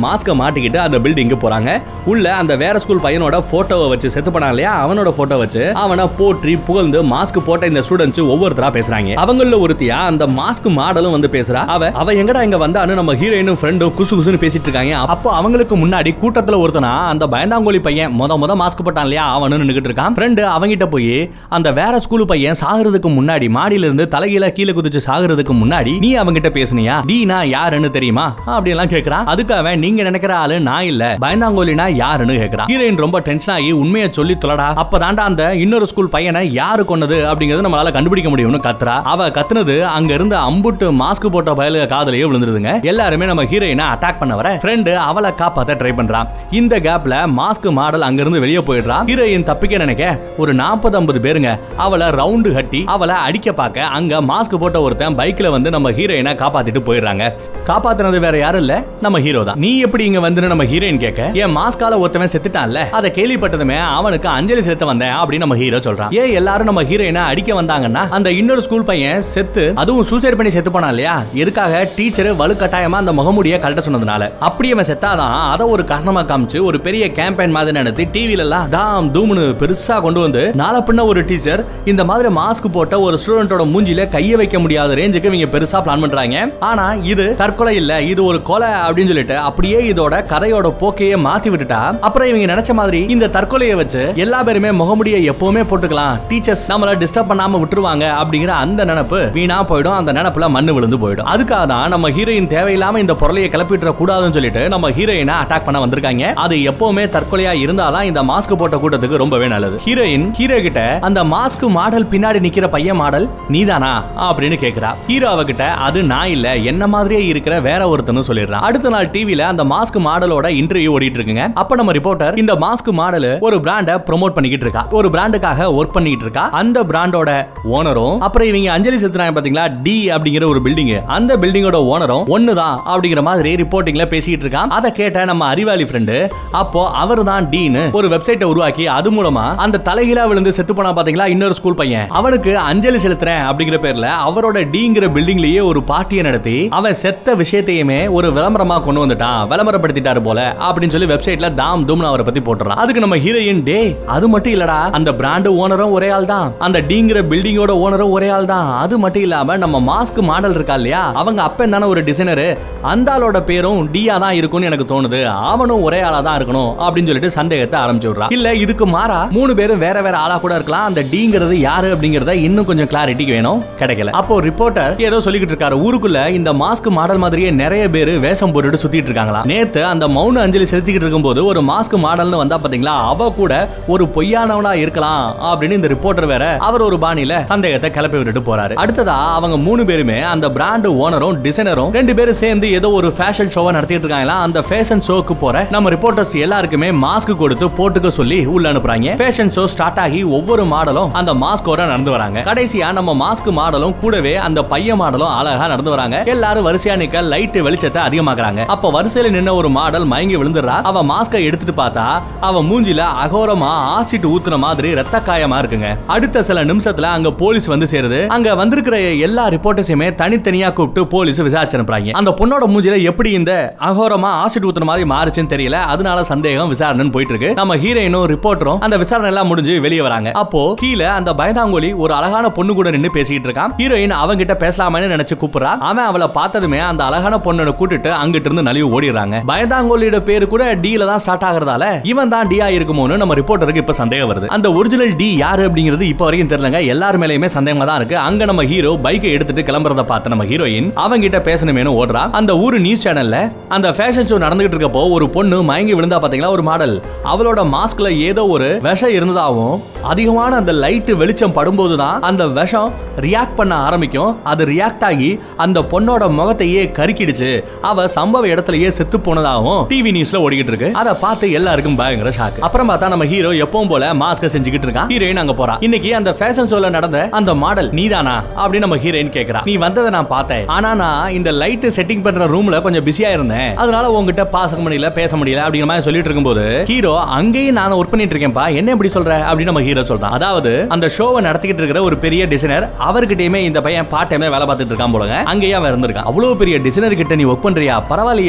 மாஸ்க மாட்டிக்கிட்டு அந்த பில்டிங்க்கு போறாங்க உள்ள அந்த வேற ஸ்கூல் பையனோட போட்டோவை வச்சு செத்து பண்ணான் இல்லையா அவனோட போட்டோ வச்சு அவனை போற்றி புகழ்ந்து மாஸ்க் போட்ட இந்த ஸ்டூடெண்ட்ஸ் ஒவ்வொருத்தரா பேசுறாங்க அவங்கள ஒருத்தியா அந்த மாஸ்க் மாடலும் வந்து பேசுறா அவ அவ எங்கடா இங்க வந்தான்னு நம்ம ஹீரோயினும் ஃப்ரெண்டும் குசு குசுன்னு பேசிட்டு இருக்காங்க அப்போ அவங்களுக்கு முன்னாடி கூட்டத்துல ஒருத்தனா அந்த பயந்தாங்கோலி பையன் முத முத மாஸ்க் போட்டான் இல்லையா அவனு நின்னுகிட்டு இருக்கான் ஃப்ரெண்டு அவங்கிட்ட போய் அந்த வேற ஸ்கூல் பையன் சாகுறதுக்கு முன்னாடி மாடியில இருந்து தலைகீழ கீழே குதிச்சு சாகுறதுக்கு முன்னாடி நீ அவங்கிட்ட பேசுனியா டீனா யாருன்னு தெரியுமா அப்படி எல்லாம் கேக்குறான் அதுக்கு அவன் நீங்க நினைக்கிற ஆளு நான் இல்ல பயந்தாங்கோலினா யாருன்னு கேக்குறான் ஹீரோயின் ரொம்ப டென்ஷன் ஆகி உண்மையை சொல்லி தொலைடா அப்பதான்டா அந்த இன்னொரு ஸ்கூல் பையனை யாரு கொன்னது அப்படிங்கறது நம்மளால கண்டுபிடிக்க முடியும்னு கத்துறா அவ கத்துனது அங்க இருந்த அம்புட்டு மாஸ்க் போட்ட பயலுக காதலையே விழுந்துருதுங்க எல்லாருமே நம்ம ஹீரோயினை அட்டாக் பண்ண வர ஃப்ரெண்டு அவளை காப்பாத்த ட்ரை பண்றான் இந்த கேப்ல மாஸ்க் மாடல் அங்க இருந்து வெளியே போயிடுறா ஹீரோயின் தப்பிக்க நினைக்க ஒரு நாற்பது ஐம்பது பேருங்க அவளை ரவுண்டு கட்டி அவளை அடிக்க பார்க்க அங்க மாஸ்க் போட்ட ஒருத்தன் பைக்ல வந்து நம்ம ஹீரோயினை காப்பாத்திட்டு போயிடுறாங்க காப்பாத்துனது வேற யாரும் இல்ல நம்ம ஹீரோ தான் நீ எப்படி இங்க வந்து நம்ம ஹீரோயின் கேட்க என் மாஸ்கால ஒருத்தவன் செத்துட்டான்ல அதை கேள்விப்பட்டதுமே அவனுக்கு அஞ்சலி செலுத்த வந்தேன் அப்படின்னு நம்ம ஹீரோ சொல்றான் ஏன் எல்லாரும் நம்ம ஹீரோயினை அடிக்க வந்தாங்கன்னா அந்த இன்னொரு ஸ்கூல் பையன் செத்து அதுவும் சூசைட் பண்ணி செத்து போனான் இல்லையா எதுக்காக டீச்சர் வலுக்கட்டாயமா அந்த முகமுடிய கழட்ட சொன்னதுனால அப்படி அவன் செத்தாதான் அதை ஒரு காரணமா காமிச்சு ஒரு பெரிய கேம்பெயின் மாதிரி நடத்தி டிவில எல்லாம் தாம் தூம்னு பெருசா கொண்டு வந்து நாளை பின்ன ஒரு டீச்சர் இந்த மாதிரி மாஸ்க் போட்ட ஒரு ஸ்டூடெண்டோட மூஞ்சில கைய வைக்க முடியாத ரேஞ்சுக்கு இவங்க பெருசா பிளான் பண்றாங்க ஆனா இது தற்கொலை இல்ல இது ஒரு கொலை அப்படின்னு சொல்லிட்டு அப்படியே இதோட கதையோட போக்கையே மாத்தி விட்டுட்டா அப்புறம் இவங்க நினைச்ச மாதிரி இந்த தற்கொலையை வச்சு எல்லா பேருமே முகமுடிய எப்பவுமே போட்டுக்கலாம் டீச்சர்ஸ் நம்மள டிஸ்டர்ப் பண்ணாம விட்டுருவாங்க அப்படிங்கிற அந்த நினைப்பு வீணா போயிடும் அந்த நினைப்புல மண்ணு விழுந்து போயிடும் அதுக்காக தான் நம்ம ஹீரோயின் தேவையில்லாம இந்த பொருளையை கிளப்பிட்டு கூடாதுன்னு சொல்லிட்டு நம்ம ஹீரோயினை அட்டாக் பண்ண வந்திருக்காங்க அது எப்பவுமே தற்கொலையா இருந்தாதான் இந்த மாஸ்க் போட்ட கூட்டத்துக்கு ரொம்பவே நல்லது ஹீரோயின் ஹீரோ கிட்ட அந்த மாஸ்க் மாடல் பின்னாடி நிக்கிற பையன் மாடல் நீதானா அப்படின்னு கேக்குறா ஹீரோ அவகிட்ட அது நான் இல்ல என்ன மாதிரியே இருக்கிற வேற ஒருத்தனும் சொல்லிடுறான் அடுத்த நாள் டிவில அந்த மாஸ்க் மாடலோட இன்டர்வியூ ஓடிட்டு இருக்குங்க அப்ப நம்ம ரிப்போர்ட்டர் இந்த மாஸ்க் மாடல் ஒரு பிராண்ட ப்ரோமோட் பண்ணிக்கிட்டு இருக்கா ஒரு பிராண்டுக்காக ஒர்க் பண்ணிட்டு இருக்கா அந்த பிராண்டோட ஓனரும் அப்புறம் இவங்க அஞ்சலி செலுத்துறாங்க பாத்தீங்களா டி அப்படிங்கிற ஒரு பில்டிங் அந்த பில்டிங்கோட ஓனரும் ஒண்ணுதான் அப்படிங்கிற மாதிரி ரிப்போர்ட்டிங்ல பேசிட்டு இருக்கான் அதை கேட்ட நம்ம அறிவாளி ஃப்ரெண்டு அப்போ அவர் தான் டீனு ஒரு வெப்சைட்டை உருவாக்கி அது மூலமா அந்த தலைகீழா விழுந்து செத்து போனா பாத்தீங்களா இன்னொரு ஸ்கூல் பையன் அவனுக்கு அஞ்சலி செலுத்துறேன் அப்படிங்கிற பேர்ல அவரோட டிங்கிற பில்டிங்லயே ஒரு பார்ட்டியை நடத்தி அவன் செத்த விஷயத்தையுமே ஒரு விளம்பரமா கொண்டு வந்துட்டான் விளம்பரப்படுத்திட்டாரு போல அப்படின்னு சொல்லி வெப்சைட்ல தாம் தூம்னு அவரை பத்தி போட்டுறான் அதுக்கு நம்ம ஹீரோயின் டே அது மட்டும் இல்லடா அந்த பிராண்டு ஓனரும் ஒரே ஆள் தான் அந்த டிங்கிற பில்டிங்கோட ஓனரும் ஒரே ஆள் தான் அது மட்டும் இல்லாம நம்ம மாஸ்க் மாடல் இருக்கா இல்லையா அவங்க அப்பன் தானே ஒரு டிசைனரு அந்த ஆளோட பேரும் டியா தான் இருக்கும்னு எனக்கு தோணுது அவனும் ஒரே ஆளா தான் இருக்கணும் அப்படின்னு சொல்லிட்டு சந்தேகத்தை ஆரம்பிச்சு விடுறான் இல்ல இதுக்கு மாறா மூணு பேரும் வேற வேற ஆளா கூட இருக்கலாம் அந்த டிங்கிறது யாரு அப்படிங்கறத இன்னும் கொஞ்சம் கிளாரிட்டிக்கு வேணும் கிடைக்கல அப்போ ரிப்போர்ட்டர் ஏதோ சொல்லிக்கிட்டு இருக்காரு ஊருக்குள்ள இந்த மாஸ்க் மாடல் மாதிரியே நிறைய பேர் வேஷம் போட்டுட்டு சுத்திட்டு இருக்காங்களா நேத்து அந்த மௌன அஞ்சலி செலுத்திக்கிட்டு இருக்கும்போது ஒரு மாஸ்க் மாடல்னு வந்தா பாத்தீங்களா அவ கூட ஒரு பொய்யானவனா இருக்கலாம் அப்படின்னு இந்த ரிப்போர்ட்டர் வேற அவர் ஒரு பாணியில சந்தேகத்தை கிளப்பி விட்டுட்டு போறாரு அடுத்ததா அவங்க மூணு பேருமே அந்த பிராண்ட் ஓனரும் டிசைனரும் ரெண்டு பேரும் சேர்ந்து ஏதோ ஒரு ஃபேஷன் ஷோவை நடத்திட்டு இருக்காங்களா அந்த ஃபேஷன் ஷோக்கு போற நம்ம ரிப்போர்ட்டர்ஸ் எல்லாருக்குமே மாஸ்க் கொடுத்து போட்டுக்க சொல்லி உள்ள அனுப்புறாங்க ஃபேஷன் ஷோ ஸ்டார்ட் ஆகி ஒவ்வொரு மாடலும் அந்த மாஸ்கோட நடந்து வராங்க கடைசியா நம்ம மாஸ்க் மாடலும் கூடவே அந்த பையன் மாடலும் அழகா நடந்து வராங்க எல்லாரும் வரிசையா நிக்க லைட் வெளிச்சத்தை அதிகமாக்குறாங்க அப்ப வரிசையில நின்ன ஒரு மாடல் மயங்கி விழுந்துடுறா அவ மாஸ்கை எடுத்துட்டு பார்த்தா அவ மூஞ்சில அகோரமா ஆசிட் ஊத்துன மாதிரி ரத்த காயமா இருக்குங்க அடுத்த சில நிமிஷத்துல அங்க போலீஸ் வந்து சேருது அங்க வந்திருக்கிற எல்லா ரிப்போர்ட்டர்ஸுமே தனித்தனியா கூப்பிட்டு போலீஸ் விசாரிச்சு அனுப்புறாங்க அந்த பொண்ணோட மூஞ்சில எப்படி இந்த அகோரமா ஆசிட் ஊத்துன மாதிரி மாறுச்சுன்னு தெரியல அதனால சந்தேகம் விசாரணைன்னு போயிட்டு இருக்கு நம்ம ஹீரோயினும் ரிப்போர்ட்டரும் அந்த விசாரணை எல்லாம் முடிஞ்சு வெளியே வராங்க அப்போ கீழே அந்த பயந்தாங்கோலி ஒரு அழகான பொண்ணு கூட நின்னு பேசிட்டு இருக்கான் ஹீரோயின் அவங்கிட்ட பேசலாமன்னு நினைச்சு கூப்பிடுறா அவன் அவளை பார்த்ததுமே அந்த அழகான பொண்ணனை கூட்டிட்டு அங்கிட்டு இருந்து நலிவு ஓடிடுறாங்க பயந்தாங்கோலியோட பேரு கூட டீல தான் ஸ்டார்ட் ஆகுறதால இவன் தான் டியா இருக்குமோன்னு நம்ம ரிப்போர்ட்டருக்கு இப்ப சந்தேகம் வருது அந்த ஒரிஜினல் டி யாரு அப்படிங்கிறது இப்ப வரைக்கும் தெரியலங்க எல்லார் மேலயுமே சந்தேகமா தான் இருக்கு அங்க நம்ம ஹீரோ பைக்கை எடுத்துட்டு கிளம்புறத பார்த்த நம்ம ஹீரோயின் அவங்கிட்ட பேசணுமேனு ஓடுறா அந்த ஊரு நியூஸ் சேனல்ல அந்த ஃபேஷன் ஷோ நடந்துகிட்டு இருக்கப்போ ஒரு பொண்ணு மயங்கி விழுந்தா பாத்தீங்களா ஒரு மாடல் அவளோட மாஸ்க்ல ஏதோ ஒரு விஷம் இருந்ததாகவும் அதிகமான அந்த லைட் வெளிச்சம் படும்போது தான் அந்த விஷம் ரியாக்ட் பண்ண ஆரம்பிக்கும் அது ரியாக்ட் ஆகி அந்த பொண்ணோட முகத்தையே கருக்கிடுச்சு அவ சம்பவ இடத்துலயே செத்து போனதாகவும் டிவி நியூஸ்ல ஓடிக்கிட்டு இருக்கு அதை பார்த்து எல்லாருக்கும் பயங்கர ஷாக் அப்புறம் பார்த்தா நம்ம ஹீரோ எப்பவும் போல மாஸ்க செஞ்சுக்கிட்டு இருக்கான் ஹீரோயின் அங்க போறா இன்னைக்கு அந்த ஃபேஷன் ஷோல நடந்த அந்த மாடல் நீதானா அப்படின்னு நம்ம ஹீரோயின் கேக்குறா நீ வந்ததை நான் பார்த்தேன் ஆனா நான் இந்த லைட் செட்டிங் பண்ற ரூம்ல கொஞ்சம் பிஸியா இருந்தேன் அதனால உங்ககிட்ட பாச முடியல பேச முடியல அப்படிங்கிற மாதிரி சொல்லிட்டு இருக்கும்போது ஹீரோ அங்கேயும் நான் ஒர்க் பண்ணிட்டு இருக்கேன்ப்பா என்ன இப்படி சொல்ற அப்படின்னு நம்ம ஹீரோ சொல்றான் அதாவது அந்த ஷோவை நடத்திக்கிட்டு இருக்கிற ஒரு பெரிய டிசைனர் அவர்கிட்டயுமே இந்த பையன் பார்ட் டைம்ல வேலை பார்த்துட்டு இருக்கான் போலங்க அங்கேயே அவன் இருந்திருக்கான் அவ்வளவு பெரிய டிசைனர் கிட்ட நீ ஒர்க் பண்றியா பரவாயில்லையே சூப்பர்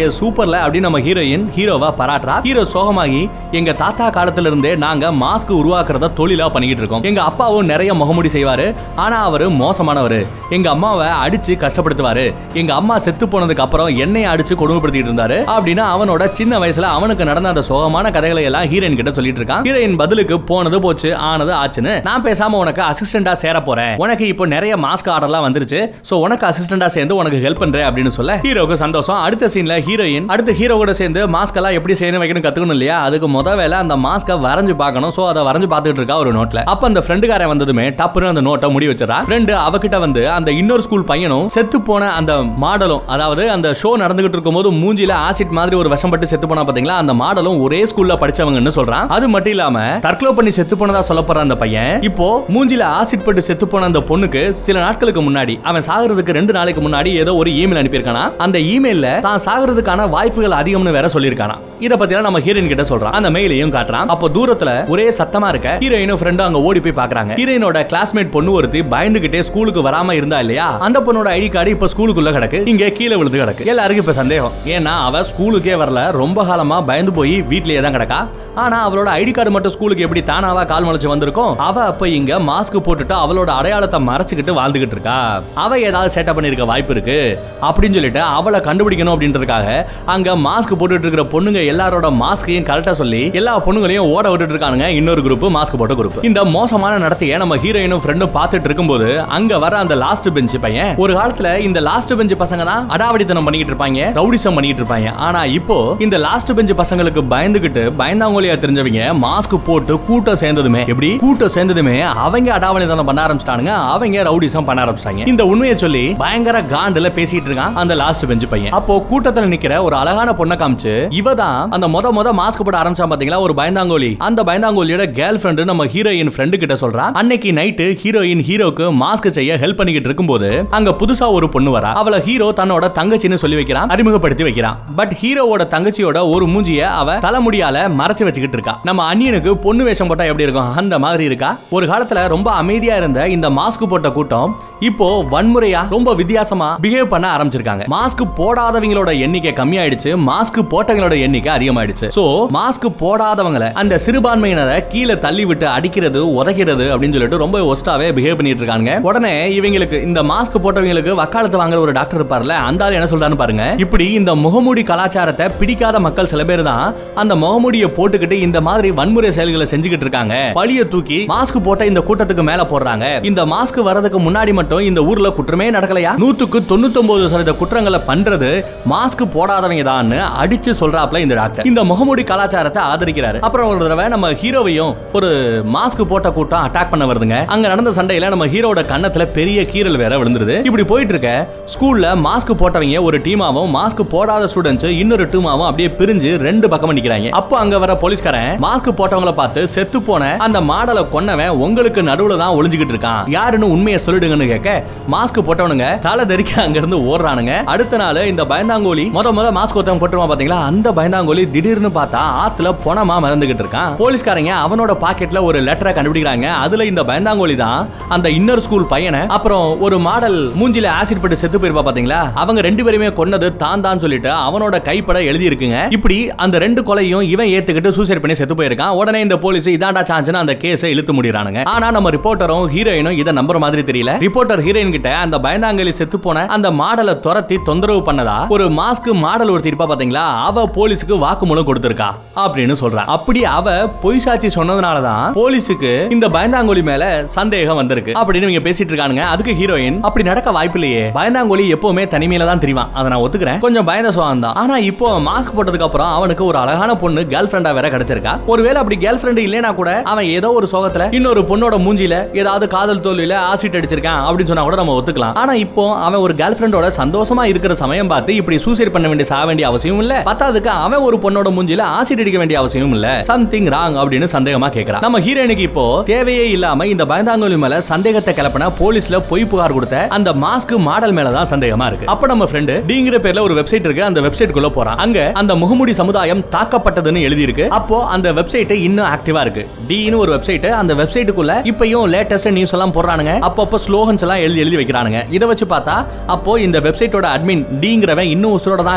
வரல அப்படின்னு நம்ம ஹீரோயின் ஹீரோவா பாராட்டுறா ஹீரோ சோகமாகி எங்க தாத்தா காலத்துல இருந்தே நாங்க மாஸ்க் உருவாக்குறத தொழிலா பண்ணிக்கிட்டு இருக்கோம் எங்க அப்பாவும் நிறைய முகமுடி செய்வாரு ஆனா அவரு மோசமானவரு எங்க அம்மாவை அடிச்சு கஷ்டப்படுத்துவாரு எங்க அம்மா செத்து போனதுக்கு அப்புறம் என்னைய அடிச்சு கொடுமைப்படுத்திட்டு இருந்தாரு அப்படின்னு அவனோட சின்ன வயசுல அவனுக்கு நடந்த அந்த சோகமான கதைகளை எல்லாம் ஹீரோயின் கிட்ட சொல்லிட்டு இருக்கான் ஹீரோயின் பதிலுக்கு போனது போச்சு ஆனது ஆச்சுன்னு நான் பேசாம உனக்கு அசிஸ்டண்டா சேர போறேன் உனக்கு இப்போ நிறைய மாஸ்க் ஆர்டர்லாம் வந்துருச்சு சோ உனக்கு அசிஸ்டண்டா சேர்ந்து உனக்கு ஹெல்ப் பண்றேன் அப்படின்னு சொல்ல ஹீரோக்கு சந்தோஷம் அடுத்த சீன்ல ஹீரோயின் அடுத்த ஹீரோ கூட சேர்ந்து மாஸ்க் எல்லாம் எப்படி செய்யணும் வைக்கணும் கத்துக்கணும் இல்லையா அதுக்கு முத வேலை அந்த மாஸ்கை வரைஞ்சு பார்க்கணும் சோ அதை வரைஞ்சு பார்த்துட்டு இருக்கா ஒரு நோட்ல அப்ப அந்த ஃப்ரெண்டுக்காரன் வந்ததுமே டப்புன்னு அந்த நோட்டை முடி வச்சிடா ஃப்ரெண்டு அவகிட்ட வந்து அந்த இன்னொரு ஸ்கூல் பையனும் செத்து போன அந்த மாடலும் அதாவது அந்த ஷோ நடந்துகிட்டு இருக்கும்போது மூஞ்சில ஆசிட் மாதிரி ஒரு விஷம் பட்டு செத்து போனா பாத்தீங்களா அந்த மாடலும் ஒரே ஸ்கூல்ல படிச்சவங்கன்னு சொல்றான் அது மட்டும் இல்லாம தற்கொலை பண்ணி செத்து போனதா சொல்லப்படுற அந்த பையன் இப்போ மூஞ்சில ஆசிட் பட்டு செத்து போன அந்த பொண்ணுக்கு சில நாட்களுக்கு முன்னாடி அவன் சாகுறதுக்கு ரெண்டு நாளைக்கு முன்னாடி ஏதோ ஒரு இமெயில் அனுப்பியிருக்கானா அந்த இமெயில்ல தான் சாகுறதுக்கான வாய்ப்புகள் அதிகம்னு வேற சொல்லியிருக்கானா இத பத்தி நம்ம ஹீரோயின் கிட்ட சொல்றான் அந்த மெயிலையும் காட்டுறான் அப்போ தூரத்துல ஒரே சத்தமா இருக்க ஹீரோயினும் ஃப்ரெண்டும் அங்க ஓடி போய் பாக்குறாங்க ஹீரோயினோட கிளாஸ்மேட் பொண்ணு ஒருத்தி பயந்துகிட்டே ஸ்கூலுக்கு வராம இருந்தா இல்லையா அந்த பொண்ணோட ஐடி கார்டு இப்ப ஸ்கூலுக்குள்ள கிடக்கு இங்க கீழே விழுந்து கிடக்கு எல்லாருக்கும் இப்ப சந்தேகம் ஏன்னா அவ ஸ்கூலுக்கே வரல ரொம்ப காலமா பயந்து போய் வீட்லயே தான் கிடக்கா ஆனா அவளோட ஐடி கார்டு மட்டும் ஸ்கூலுக்கு எப்படி தானாவா கால் முளைச்சு வந்திருக்கும் அவ அப்ப இங்க மாஸ்க் போட்டுட்டு அவளோட அடையாளத்தை மறைச்சுக்கிட்டு வாழ்ந்துகிட்டு இருக்கா அவ ஏதாவது செட்டப் பண்ணிருக்க வாய்ப்பு இருக்கு அப்படின்னு சொல்லிட்டு அவளை கண்டுபிடிக்கணும் அப்படின்றதுக்காக அங்க மாஸ்க் போட்டுட்டு இருக்கிற பொண்ணுங்க எல்லாரோட மாஸ்கையும் கரெக்டா சொல்லி எல்லா பொண்ணுங்களையும் ஓட விட்டுட்டு இருக்கானுங்க இன்னொரு குரூப் மாஸ்க் போட்ட குரூப் இந்த மோசமான நடத்தைய நம்ம ஹீரோயினும் ஃப்ரெண்டும் பார்த்துட்டு இருக்கும்போது அங்க வர அந்த லாஸ்ட் பெஞ்ச் பையன் ஒரு காலத்துல இந்த லாஸ்ட் பெஞ்ச் பசங்க தான் அடாவடித்தனம் பண்ணிக்கிட்டு இருப்பாங்க ரவுடிசம் பண்ணிக்கிட்டு இருப்பாங்க ஆனா இப்போ இந்த லாஸ்ட் பெஞ்ச் பசங்களுக்கு பயந்துகிட்டு பயந்தாங்கோலியா தெரிஞ்சவங்க மாஸ்க் போட்டு கூட்டம் சேர்ந்ததுமே எப்படி கூட்டம் சேர்ந்ததுமே அவங்க அடாவடித்தனம் பண்ண ஆரம்பிச்சிட்டானுங்க அவங்க ரவுடிசம் பண்ண ஆரம்பிச்சிட்டாங்க இந்த உண்மையை சொல்லி பயங்கர காண்டுல பேசிட்டு இருக்கான் அந்த லாஸ்ட் பெஞ்ச் பையன் அப்போ கூட்டத்துல நிக்கிற ஒரு அழகான பொண்ணை காமிச்சு இவ தான் அந்த முத முத மாஸ்க் போட ஆரம்பிச்சான் பாத்தீங்களா ஒரு பயந்தாங்கோலி அந்த பயந்தாங்கோலியோட கேர்ள் ஃப்ரெண்டு நம்ம ஹீரோயின் ஃப்ரெண்டு கிட்ட சொல்றா அன்னைக்கு நைட்டு ஹீரோயின் ஹீரோக்கு மாஸ்க் செய்ய ஹெல்ப் பண்ணிக்கிட்டு இருக்கும்போது அங்க புதுசா ஒரு பொண்ணு வரா அவளை ஹீரோ தன்னோட தங்கச்சின்னு சொல்லி வைக்கிறான் அறிமுகப்படுத்தி வைக்கிறான் பட் ஹீரோவோட தங்கச்சியோட ஒரு மூஞ்சிய அவ தலைமுடியால மறைச்சு வச்சுக்கிட்டு இருக்கா நம்ம அண்ணியனுக்கு பொண்ணு வேஷம் போட்டா எப்படி இருக்கும் அந்த மாதிரி இருக்கா ஒரு காலத்துல ரொம்ப அமைதியா இருந்த இந்த மாஸ்க் போட்ட கூட்டம் இப்போ வன்முறையா ரொம்ப வித்தியாசமா பிஹேவ் பண்ண ஆரம்பிச்சிருக்காங்க மாஸ்க் போடாதவங்களோட எண்ணிக்கை கம்மியாயிடுச்சு மாஸ்க் போட்டவங்களோட எண்ணிக்கை அதிகமாயிடுச்சு சோ மாஸ்க் போடாதவங்கள அந்த சிறுபான்மையினரை கீழே தள்ளி விட்டு அடிக்கிறது உதைக்கிறது அப்படின்னு சொல்லிட்டு ரொம்ப ஒஸ்டாவே பிஹேவ் பண்ணிட்டு இருக்காங்க உடனே இவங்களுக்கு இந்த மாஸ்க் போட்டவங்களுக்கு வக்காலத்து வாங்குற ஒரு டாக்டர் இருப்பார்ல அந்த ஆள் என்ன சொல்றான்னு பாருங்க இப்படி இந்த முகமூடி கலாச்சாரத்தை பிடிக்காத மக்கள் சில பேர் தான் அந்த முகமூடியை போட்டுக்கிட்டு இந்த மாதிரி வன்முறை செயல்களை செஞ்சுக்கிட்டு இருக்காங்க பழிய தூக்கி மாஸ்க் போட்ட இந்த கூட்டத்துக்கு மேல போடுறாங்க இந்த மாஸ்க் வரதுக்கு முன்னாடி மட்டும் இந்த ஊர்ல குற்றமே நடக்கலையா நூத்துக்கு தொண்ணூத்தொன்பது சதவீத குற்றங்களை பண்றது மாஸ்க் போடாதவங்க தான் அடிச்சு சொல்றாப்ல இந்த டாக்டர் இந்த முகமூடி கலாச்சாரத்தை ஆதரிக்கிறாரு அப்புறம் ஒரு தடவை நம்ம ஹீரோவையும் ஒரு மாஸ்க் போட்ட கூட்டம் அட்டாக் பண்ண வருதுங்க அங்க நடந்த சண்டையில நம்ம ஹீரோட கண்ணத்துல பெரிய கீறல் வேற விழுந்துருது இப்படி போயிட்டு இருக்க ஸ்கூல்ல மாஸ்க் போட்டவங்க ஒரு டீமாவும் மாஸ்க் போடாத ஸ்டூடெண்ட்ஸ் இன்னொரு டீமாவும் அப்படியே பிரிஞ்சு ரெண்டு பக்கம் நிக்கிறாங்க அப்போ அங்க வர போலீஸ்காரன் மாஸ்க் போட்டவங்கள பார்த்து செத்து போன அந்த மாடலை கொன்னவன் உங்களுக்கு நடுவுல தான் ஒளிஞ்சுகிட்டு இருக்கான் யாருன்னு உண்மையை சொல்லிடுங்கன்னு கேட்க மாஸ்க் போட்டவனுங்க தலை தெறிக்க அங்க இருந்து ஓடுறானுங்க அடுத்த நாள் இந்த பயந்தாங்கோலி முத முத மாஸ்க் ஒருத்தவன் போட்டுருவான் பாத்தீங்களா அந்த பயந்தாங்கோலி திடீர்னு பார்த்தா ஆத்துல பொணமா மறந்துகிட்டு இருக்கான் போலீஸ்காரங்க அவனோட பாக்கெட்ல ஒரு லெட்டரை கண்டுபிடிக்கிறாங்க அதுல இந்த பயந்தாங்கோலி தான் அந்த இன்னர் ஸ்கூல் பையனை அப்புறம் ஒரு மாடல் மூஞ்சில ஆசிட் பட்டு செத்து போயிருப்பா பாத்தீங்களா அவங்க ரெண்டு பேருமே கொன்னது தான் தான் சொல்லிட்டு அவனோட கைப்பட எழுதி இருக்குங்க இப்படி அந்த ரெண்டு கொலையும் இவன் ஏத்துக்கிட்டு சூசைட் பண்ணி செத்து போயிருக்கான் உடனே இந்த போலீஸ் இதாண்டா சான்ஸ்னு அந்த கேஸை இழுத்து முடியறானுங்க ஆனா நம்ம ரிப்போர்ட்டரும் ஹீரோயினும் இதை நம்புற மாதிரி தெரியல ரிப்போர்ட்டர் ஹீரோயின் கிட்ட அந்த பயந்தாங்கலி செத்து போன அந்த மாடலை துரத்தி தொந்தரவு பண்ணதா ஒரு மாஸ்க் மாடல் ஒருத்தி இருப்பா பாத்தீங்களா அவ போலீஸுக்கு வாக்குமூலம் கொடுத்திருக்கா அப்படின்னு சொல்றா அப்படி அவ பொய் சாட்சி சொன்னதுனாலதான் போலீஸுக்கு இந்த பயந்தாங்கோலி மேல சந்தேகம் வந்திருக்கு அப்படின்னு இவங்க பேசிட்டு இருக்கானுங்க அதுக்கு ஹீரோயின் அப்படி நடக்க வாய்ப்பில்லையே பயந்தாங்கோலி எப்பவுமே தனிமையில தான் தெரிவான் அதை நான் ஒத்துக்கிறேன் கொஞ்சம் பயந்த சுகம் தான் ஆனா இப்போ மாஸ்க் போட்டதுக்கு அப்புறம் அவனுக்கு ஒரு அழகான பொண்ணு கேர்ள் ஃபிரெண்டா வேற கிடைச்சிருக்கா ஒருவேளை அப்படி கேர்ள் ஃபிரெண்ட் இல்லைனா கூட அவன் ஏதோ ஒரு சோகத்துல இன்னொரு பொண்ணோட மூஞ்சில ஏதாவது காதல் தோல்வியில ஆசிட் அடிச்சிருக்கான் அப்படின்னு சொன்னா கூட நம்ம ஒத்துக்கலாம் ஆனா இப்போ அவன் ஒரு கேர்ள் ஃபிரெண்டோட சந்தோஷமா இருக்கிற சமயம் பார்த்து இப்படி சூசைட் பண்ண வேண்டிய சாக வேண்டிய அவசியம் இல்ல பத்தாவதுக்கு அவன் ஒரு பொண்ணோட மூஞ்சில ஆசிட் அடிக்க வேண்டிய அவசியம் இல்ல சம்திங் ராங் அப்படின்னு சந்தேகமா கேக்குறான் நம்ம ஹீரோயினுக்கு இப்போ தேவையே இல்லாம இந்த பயந்தாங்கோலி மேல சந்தேகத்தை கிளப்பினா போலீஸ்ல பொய் புகார் கொடுத்த அந்த மாஸ்க் மாடல் மேல தான் சந்தேகமா இருக்கு அப்ப நம்ம ஃப்ரெண்டு டிங்கிற பேர்ல ஒரு வெப்சைட் இருக்கு அந்த வெப்சைட் குள்ள போறான் அங்க அந்த முகமுடி சமுதாயம் தாக்கப்பட்டதுன்னு எழுதி இருக்கு அப்போ அந்த வெப்சைட் இன்னும் ஆக்டிவா இருக்கு டின்னு ஒரு வெப்சைட் அந்த வெப்சைட்டுக்குள்ள இப்பயும் லேட்டஸ்ட் நியூஸ் எல்லாம் போடுறானுங்க அப்பப்போ ஸ்லோகன்ஸ் எல்லாம் எழுதி எழுதி வைக்கிறானுங்க இதை வச்சு பார்த்தா அப்போ இந்த வெப்சைட்டோட அட்மின் டிங்கிறவன் இன்னும் உசுரோட தான் இருக்கான்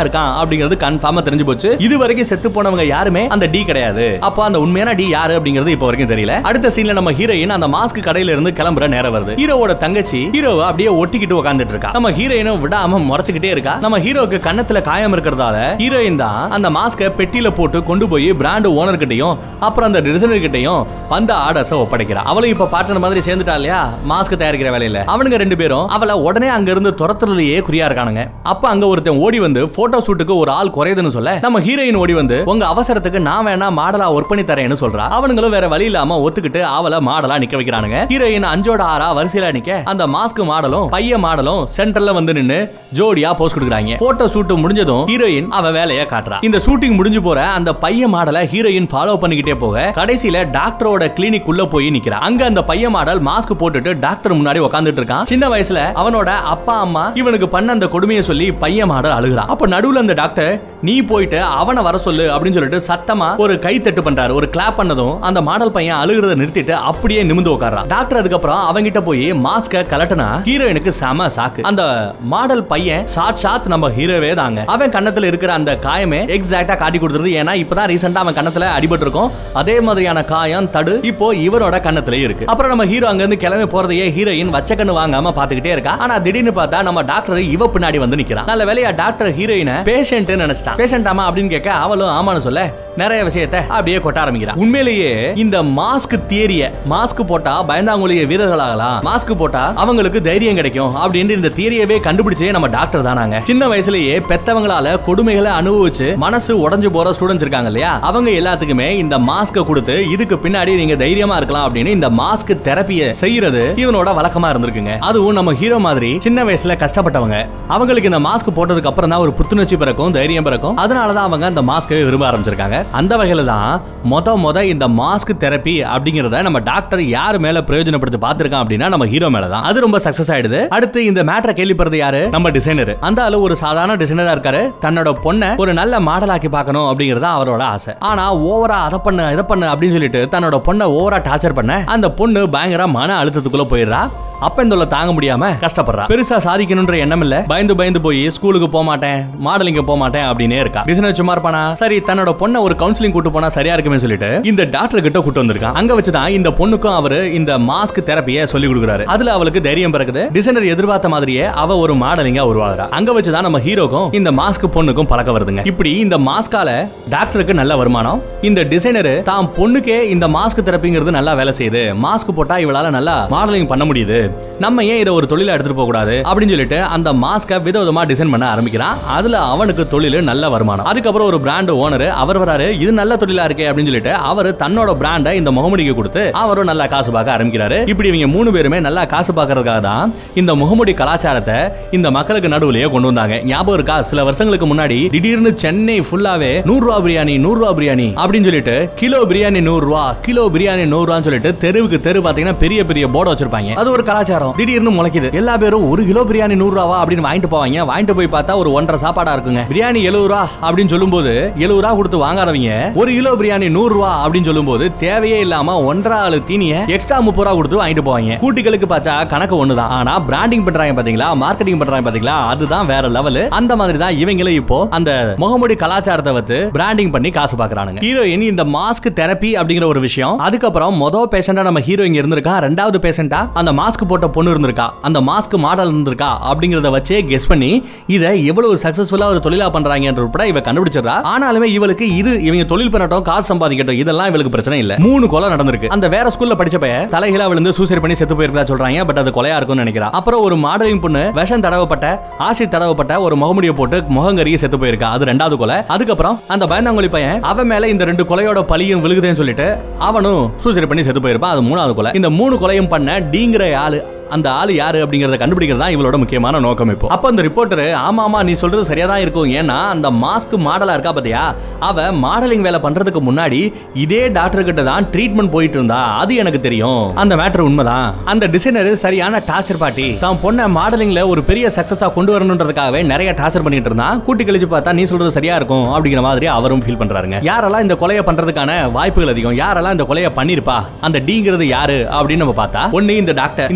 அப்படிங்கிறது கன்ஃபார்மா தெரிஞ்சு போச்சு இது வரைக்கும் செத்து போனவங்க யாருமே அந்த டி கிடையாது அப்போ அந்த உண்மையான டி யாரு அப்படிங்கிறது இப்போ வரைக்கும் தெரியல அடுத்த சீன்ல நம்ம ஹீரோயின் அந்த மாஸ்க் கடையில இருந்து கிளம்புற நேரம் வருது ஹீரோவோட தங்கச்சி ஹீரோவை அப்படியே ஒட்டிக்கிட்டு உட்காந்துட்டு இருக்கா நம்ம ஹீரோயினும் விடாம முறைச்சுக்கிட்டே இருக்கா நம்ம ஹீரோக்கு கன்னத்துல காயம் இருக்கிறதால ஹீரோயின் தான் அந்த மாஸ்க பெட்டியில போட்டு கொண்டு போய் பிராண்ட் ஓனர் கிட்டயும் அப்புறம் அந்த டிசைனர் கிட்டயும் வந்த ஆர்டர்ஸ ஒப்படைக்கிறா அவளும் இப்ப பார்ட்னர் மாதிரி சேர்ந்துட்டா இல்லையா மாஸ்க் தயாரிக்கிற வேலையில அவனுங்க ரெண்டு பேரும் அவளை உடனே அங்க இருந்து துரத்துறதுலயே குறியா இருக்கானுங்க அப்ப அங்க ஒருத்தன் ஓடி வந்து போட்டோ ஷூட்டுக்கு ஒரு ஆள் குறையுதுன்னு சொல்ல நம்ம ஹீரோயின் ஓடி வந்து உங்க அவசரத்துக்கு நான் வேணா மாடலா ஒர்க் பண்ணி தரேன்னு சொல்றா அவனுங்களும் வேற வழி இல்லாம ஒத்துக்கிட்டு அவளை மாடலா நிக்க வைக்கிறானுங்க ஹீரோயின் அஞ்சோட ஆறா வரிசையில நிக்க அந்த மாஸ்க் மாடலும் பைய மாடலும் சென்டர்ல வந்து நின்னு ஜோடியா போஸ்ட் கொடுக்குறாங்க போட்டோ ஷூட் முடிஞ்சதும் ஹீரோயின் அவ வேலையை காட்டுறா இந்த ஷூட்டிங் முடிஞ்சு போற அந்த பைய மாடலை ஹீரோயின் ஃபாலோ பண்ணிக்கிட்டே போக கடைசியில டாக்டரோட கிளினிக் உள்ள போய் நிக்கிறா அங்க அந்த பைய மாடல் மாஸ்க் போட்டுட்டு டாக்டர் முன்னாடி உட்கார்ந்துட்டு இருக்கான் சின்ன வயசுல அவனோட அப்பா அம்மா இவனுக்கு பண்ண அந்த கொடுமையை சொல்லி பைய மாடல் அழுகுறான் அப்ப நடுவுல அந்த டாக்டர் நீ போயிட்டு அவனை வர சொல்லு அப்படின்னு சொல்லிட்டு சத்தமா ஒரு கை தட்டு பண்றாரு ஒரு கிளாப் பண்ணதும் அந்த மாடல் பையன் அழுகுறத நிறுத்திட்டு அப்படியே நிமிந்து உட்கார்றான் டாக்டர் அதுக்கப்புறம் அவங்கிட்ட போய் மாஸ்க கலட்டினா ஹீரோயினுக்கு செம சாக்கு அந்த மாடல் பையன் ஷாட் ஷாட் நம்ம ஹீரோவே தாங்க அவன் கண்ணத்துல இருக்கிற அந்த காயமே எக்ஸாக்டா காட்டி கொடுத்துருது ஏன்னா இப்பதான் ரீசெண்டா அவன் கண்ணத்துல அடிபட்டு இருக்கும் அதே மாதிரியான காயம் தடு இப்போ இவரோட கண்ணத்துல இருக்கு அப்புறம் நம்ம ஹீரோ அங்க இருந்து கிளம்பி போறதையே ஹீரோயின் வச்ச கண்ணு வாங்காம பாத்துக்கிட்டே இருக்கா ஆனா திடீர்னு பார்த்தா நம்ம டாக்டர் இவ பின்னாடி வந்து நிக்கிறான் நல்ல வேலையா டாக்டர் ஹீரோயினை பேஷண்ட் நினைச்சிட்டான் பேஷண்ட் ஆமா அப்படின்னு கேட்க அவளும் ஆமான்னு சொல்ல நிறைய விஷயத்தை அப்படியே கொட்ட ஆரம்பிக்கிறான் உண்மையிலேயே இந்த மாஸ்க் தியரிய மாஸ்க் போட்டா பயந்தாங்குழிய வீரர்கள் ஆகலாம் மாஸ்க் போட்டா அவங்களுக்கு தைரியம் கிடைக்கும் அப்படின்னு இந்த தியரியவே கண்டுபிடிச்சே நம்ம டாக்டர் தானாங்க சின்ன வயசுலயே பெத்தவங்களால கொடுமைகளை அனுபவிச்சு மனசு உடைஞ்சு போற ஸ்டூடெண்ட்ஸ் இருக்காங்க இல்லையா அவங்க எல்லாத்துக்குமே இந்த மாஸ்க கொடுத்து இதுக்கு பின்னாடி நீங்க தைரியமா இருக்கலாம் அப்படின்னு இந்த மாஸ்க் தெரப்பிய செய்யறது இவனோட வழக்கமா இருந்திருக்குங்க அதுவும் நம்ம ஹீரோ மாதிரி சின்ன வயசுல கஷ்டப்பட்டவங்க அவங்களுக்கு இந்த மாஸ்க் போட்டதுக்கு அப்புறம் தான் ஒரு புத்துணர்ச்சி பிறக்கும் தைரியம் பிறக்கும் அதனாலதான் அவங்க அந்த மாஸ்கை விரும்ப ஆரம்பிச்சிருக்காங்க அந்த வகையில தான் மொத மொத இந்த மாஸ்க் தெரப்பி அப்படிங்கறத நம்ம டாக்டர் யார் மேல பிரயோஜனப்படுத்தி பார்த்திருக்கான் அப்படின்னா நம்ம ஹீரோ மேல தான் அது ரொம்ப சக்சஸ் ஆயிடுது அடுத்து இந்த மேட்டரை கேள்விப்படுறது யாரு நம்ம டிசைனர் அந்த ஆளு ஒரு சாதாரண டிசைனரா இருக்காரு தன்னோட பொண்ணை ஒரு நல்ல மாடலாக்கி பார்க்கணும் அப்படிங்கறது அவரோட ஆசை ஆனா ஓவரா அதை பண்ணு இதை பண்ணு அப்படின்னு சொல்லிட்டு தன்னோட பொண்ணை ஓவரா டார்ச்சர் பண்ண அந்த பொண்ணு பயங்கர மன அழுத்தத்துக்குள்ள போயிடுறா அப்ப இந்த தாங்க முடியாம கஷ்டப்படுறா பெருசா சாதிக்கணும்ன்ற எண்ணம் இல்ல பயந்து பயந்து போய் ஸ்கூலுக்கு போக மாட்டேன் மாடலிங்க போக மாட்டேன் அப்படின்னே இருக்கா டிசைனர் சும்மா இருப்பானா சரி தன்னோட பொண்ணை ஒரு கவுன்சிலிங் கூட்டு போனா சரியா இருக்குமே சொல்லிட்டு இந்த டாக்டர் கிட்ட கூட்டு வந்திருக்கான் அங்க வச்சுதான் இந்த பொண்ணுக்கும் அவரு இந்த மாஸ்க் தெரப்பிய சொல்லி கொடுக்குறாரு அதுல அவளுக்கு தைரியம் பிறகுது டிசைனர் எதிர்பார்த்த மாதிரியே அவ ஒரு மாடலிங்கா உருவாகுறா அங்க வச்சுதான் நம்ம ஹீரோக்கும் இந்த மாஸ்க் பொண்ணுக்கும் பழக்க வருதுங்க இப்படி இந்த மாஸ்கால டாக்டருக்கு நல்ல வருமானம் இந்த டிசைனர் தான் பொண்ணுக்கே இந்த மாஸ்க் தெரப்பிங்கிறது நல்லா வேலை செய்யுது மாஸ்க் போட்டா இவளால நல்லா மாடலிங் பண்ண முடியுது நம்ம ஏன் இதை ஒரு தொழில எடுத்துட்டு போக கூடாது அப்படின்னு சொல்லிட்டு அந்த மாஸ்க விதவிதமா டிசைன் பண்ண ஆரம்பிக்கிறான் அதுல அவனுக்கு தொழில் நல்ல வருமானம் அதுக்கப்புறம் ஒரு பிராண்ட் ஓனர் அவர் வராரு இது நல்ல தொழிலா இருக்கே அப்படின்னு சொல்லிட்டு அவர் தன்னோட பிராண்டை இந்த முகமுடிக்கு கொடுத்து அவரும் நல்லா காசு பார்க்க ஆரம்பிக்கிறாரு இப்படி இவங்க மூணு பேருமே நல்லா காசு பார்க்கறதுக்காக தான் இந்த முகமுடி கலாச்சாரத்தை இந்த மக்களுக்கு நடுவுலயே கொண்டு வந்தாங்க ஞாபகம் இருக்கா சில வருஷங்களுக்கு முன்னாடி திடீர்னு சென்னை ஃபுல்லாவே நூறு ரூபா பிரியாணி நூறு ரூபா பிரியாணி அப்படின்னு சொல்லிட்டு கிலோ பிரியாணி நூறு ரூபா கிலோ பிரியாணி நூறு ரூபான்னு சொல்லிட்டு தெருவுக்கு தெரு பாத்தீங்கன்னா பெரிய பெரிய போர்டு வச்சிருப்பாங்க அது ஒரு கலாச்சாரம் திடீர்னு முளைக்குது எல்லா பேரும் ஒரு கிலோ பிரியாணி நூறு ரூபாவா அப்படின்னு வாங்கிட்டு போவாங்க வாங்கிட்டு போய் பார்த்தா ஒரு ஒன்றரை சாப்பாடா இருக்குங்க பிரியாணி எழுபது ரூபா அப்படின்னு சொல்லும்போது எழுபது ரூபா கொடுத்து வாங்காதவங்க ஒரு கிலோ பிரியாணி நூறு ரூபா அப்படின்னு சொல்லும்போது தேவையே இல்லாம ஒன்றரை ஆளு தீனிய எக்ஸ்ட்ரா முப்பது ரூபா கொடுத்து வாங்கிட்டு போவாங்க கூட்டிகளுக்கு பார்த்தா கணக்கு ஒண்ணுதான் ஆனா பிராண்டிங் பண்றாங்க பாத்தீங்களா மார்க்கெட்டிங் பண்றாங்க பாத்தீங்களா அதுதான் வேற லெவல் அந்த மாதிரி தான் இவங்களும் இப்போ அந்த முகமுடி கலாச்சாரத்தை வச்சு பிராண்டிங் பண்ணி காசு பாக்குறானுங்க ஹீரோயின் இந்த மாஸ்க் தெரப்பி அப்படிங்கிற ஒரு விஷயம் அதுக்கப்புறம் மொதல் பேஷண்டா நம்ம ஹீரோ இங்க இருந்திருக்கா ரெண்டாவது பேஷண்டா அந்த மாஸ்க் போட்ட பொண்ணு இருந்திருக்கா அந்த மாஸ்க் மாடல் இருந்திருக்கா அப்படிங்கறத வச்சே கெஸ் பண்ணி இதை எவ்வளவு சக்சஸ்ஃபுல்லா ஒரு தொழிலா பண்றாங்கன்ற உட்பட இவ கண்டுபிடிச்சிடறா ஆனாலுமே இவளுக்கு இது இவங்க தொழில் பண்ணட்டும் காசு சம்பாதிக்கட்டும் இதெல்லாம் இவளுக்கு பிரச்சனை இல்ல மூணு கொலை நடந்திருக்கு அந்த வேற ஸ்கூல்ல படிச்ச பையன் தலைகீழா விழுந்து சூசைட் பண்ணி செத்து போயிருக்கா சொல்றாங்க பட் அது கொலையா இருக்கும்னு நினைக்கிறா அப்புறம் ஒரு மாடலிங் பொண்ணு விஷம் தடவப்பட்ட ஆசிட் தடவப்பட்ட ஒரு முகமுடியை போட்டு முகங்கறிய செத்து போயிருக்கா அது ரெண்டாவது கொலை அதுக்கப்புறம் அந்த பயந்தாங்குழி பையன் அவன் மேல இந்த ரெண்டு கொலையோட பழியும் விழுகுதுன்னு சொல்லிட்டு அவனும் சூசைட் பண்ணி செத்து போயிருப்பான் அது மூணாவது கொலை இந்த மூணு கொலையும் பண்ண டீங்கிற ஆளு அந்த ஆளு யாரு அப்படிங்கறத கண்டுபிடிக்கிறது தான் இவளோட முக்கியமான நோக்கம் இப்போ அப்ப அந்த ரிப்போர்ட்டர் ஆமா ஆமா நீ சொல்றது சரியா தான் இருக்கும் ஏன்னா அந்த மாஸ்க் மாடலா இருக்கா பாத்தியா அவ மாடலிங் வேலை பண்றதுக்கு முன்னாடி இதே டாக்டர் கிட்ட தான் ட்ரீட்மெண்ட் போயிட்டு இருந்தா அது எனக்கு தெரியும் அந்த மேட்டர் உண்மைதான் அந்த டிசைனர் சரியான டார்ச்சர் பாட்டி தான் பொண்ணை மாடலிங்ல ஒரு பெரிய சக்சஸா கொண்டு வரணுன்றதுக்காகவே நிறைய டார்ச்சர் பண்ணிட்டு இருந்தான் கூட்டி கழிச்சு பார்த்தா நீ சொல்றது சரியா இருக்கும் அப்படிங்கிற மாதிரி அவரும் ஃபீல் பண்றாருங்க யாரெல்லாம் இந்த கொலையை பண்றதுக்கான வாய்ப்புகள் அதிகம் யாரெல்லாம் இந்த கொலையை பண்ணிருப்பா அந்த டிங்கிறது யாரு அப்படின்னு நம்ம பார்த்தா ஒண்ணு இந்த டாக்டர் இந்த முகமுடி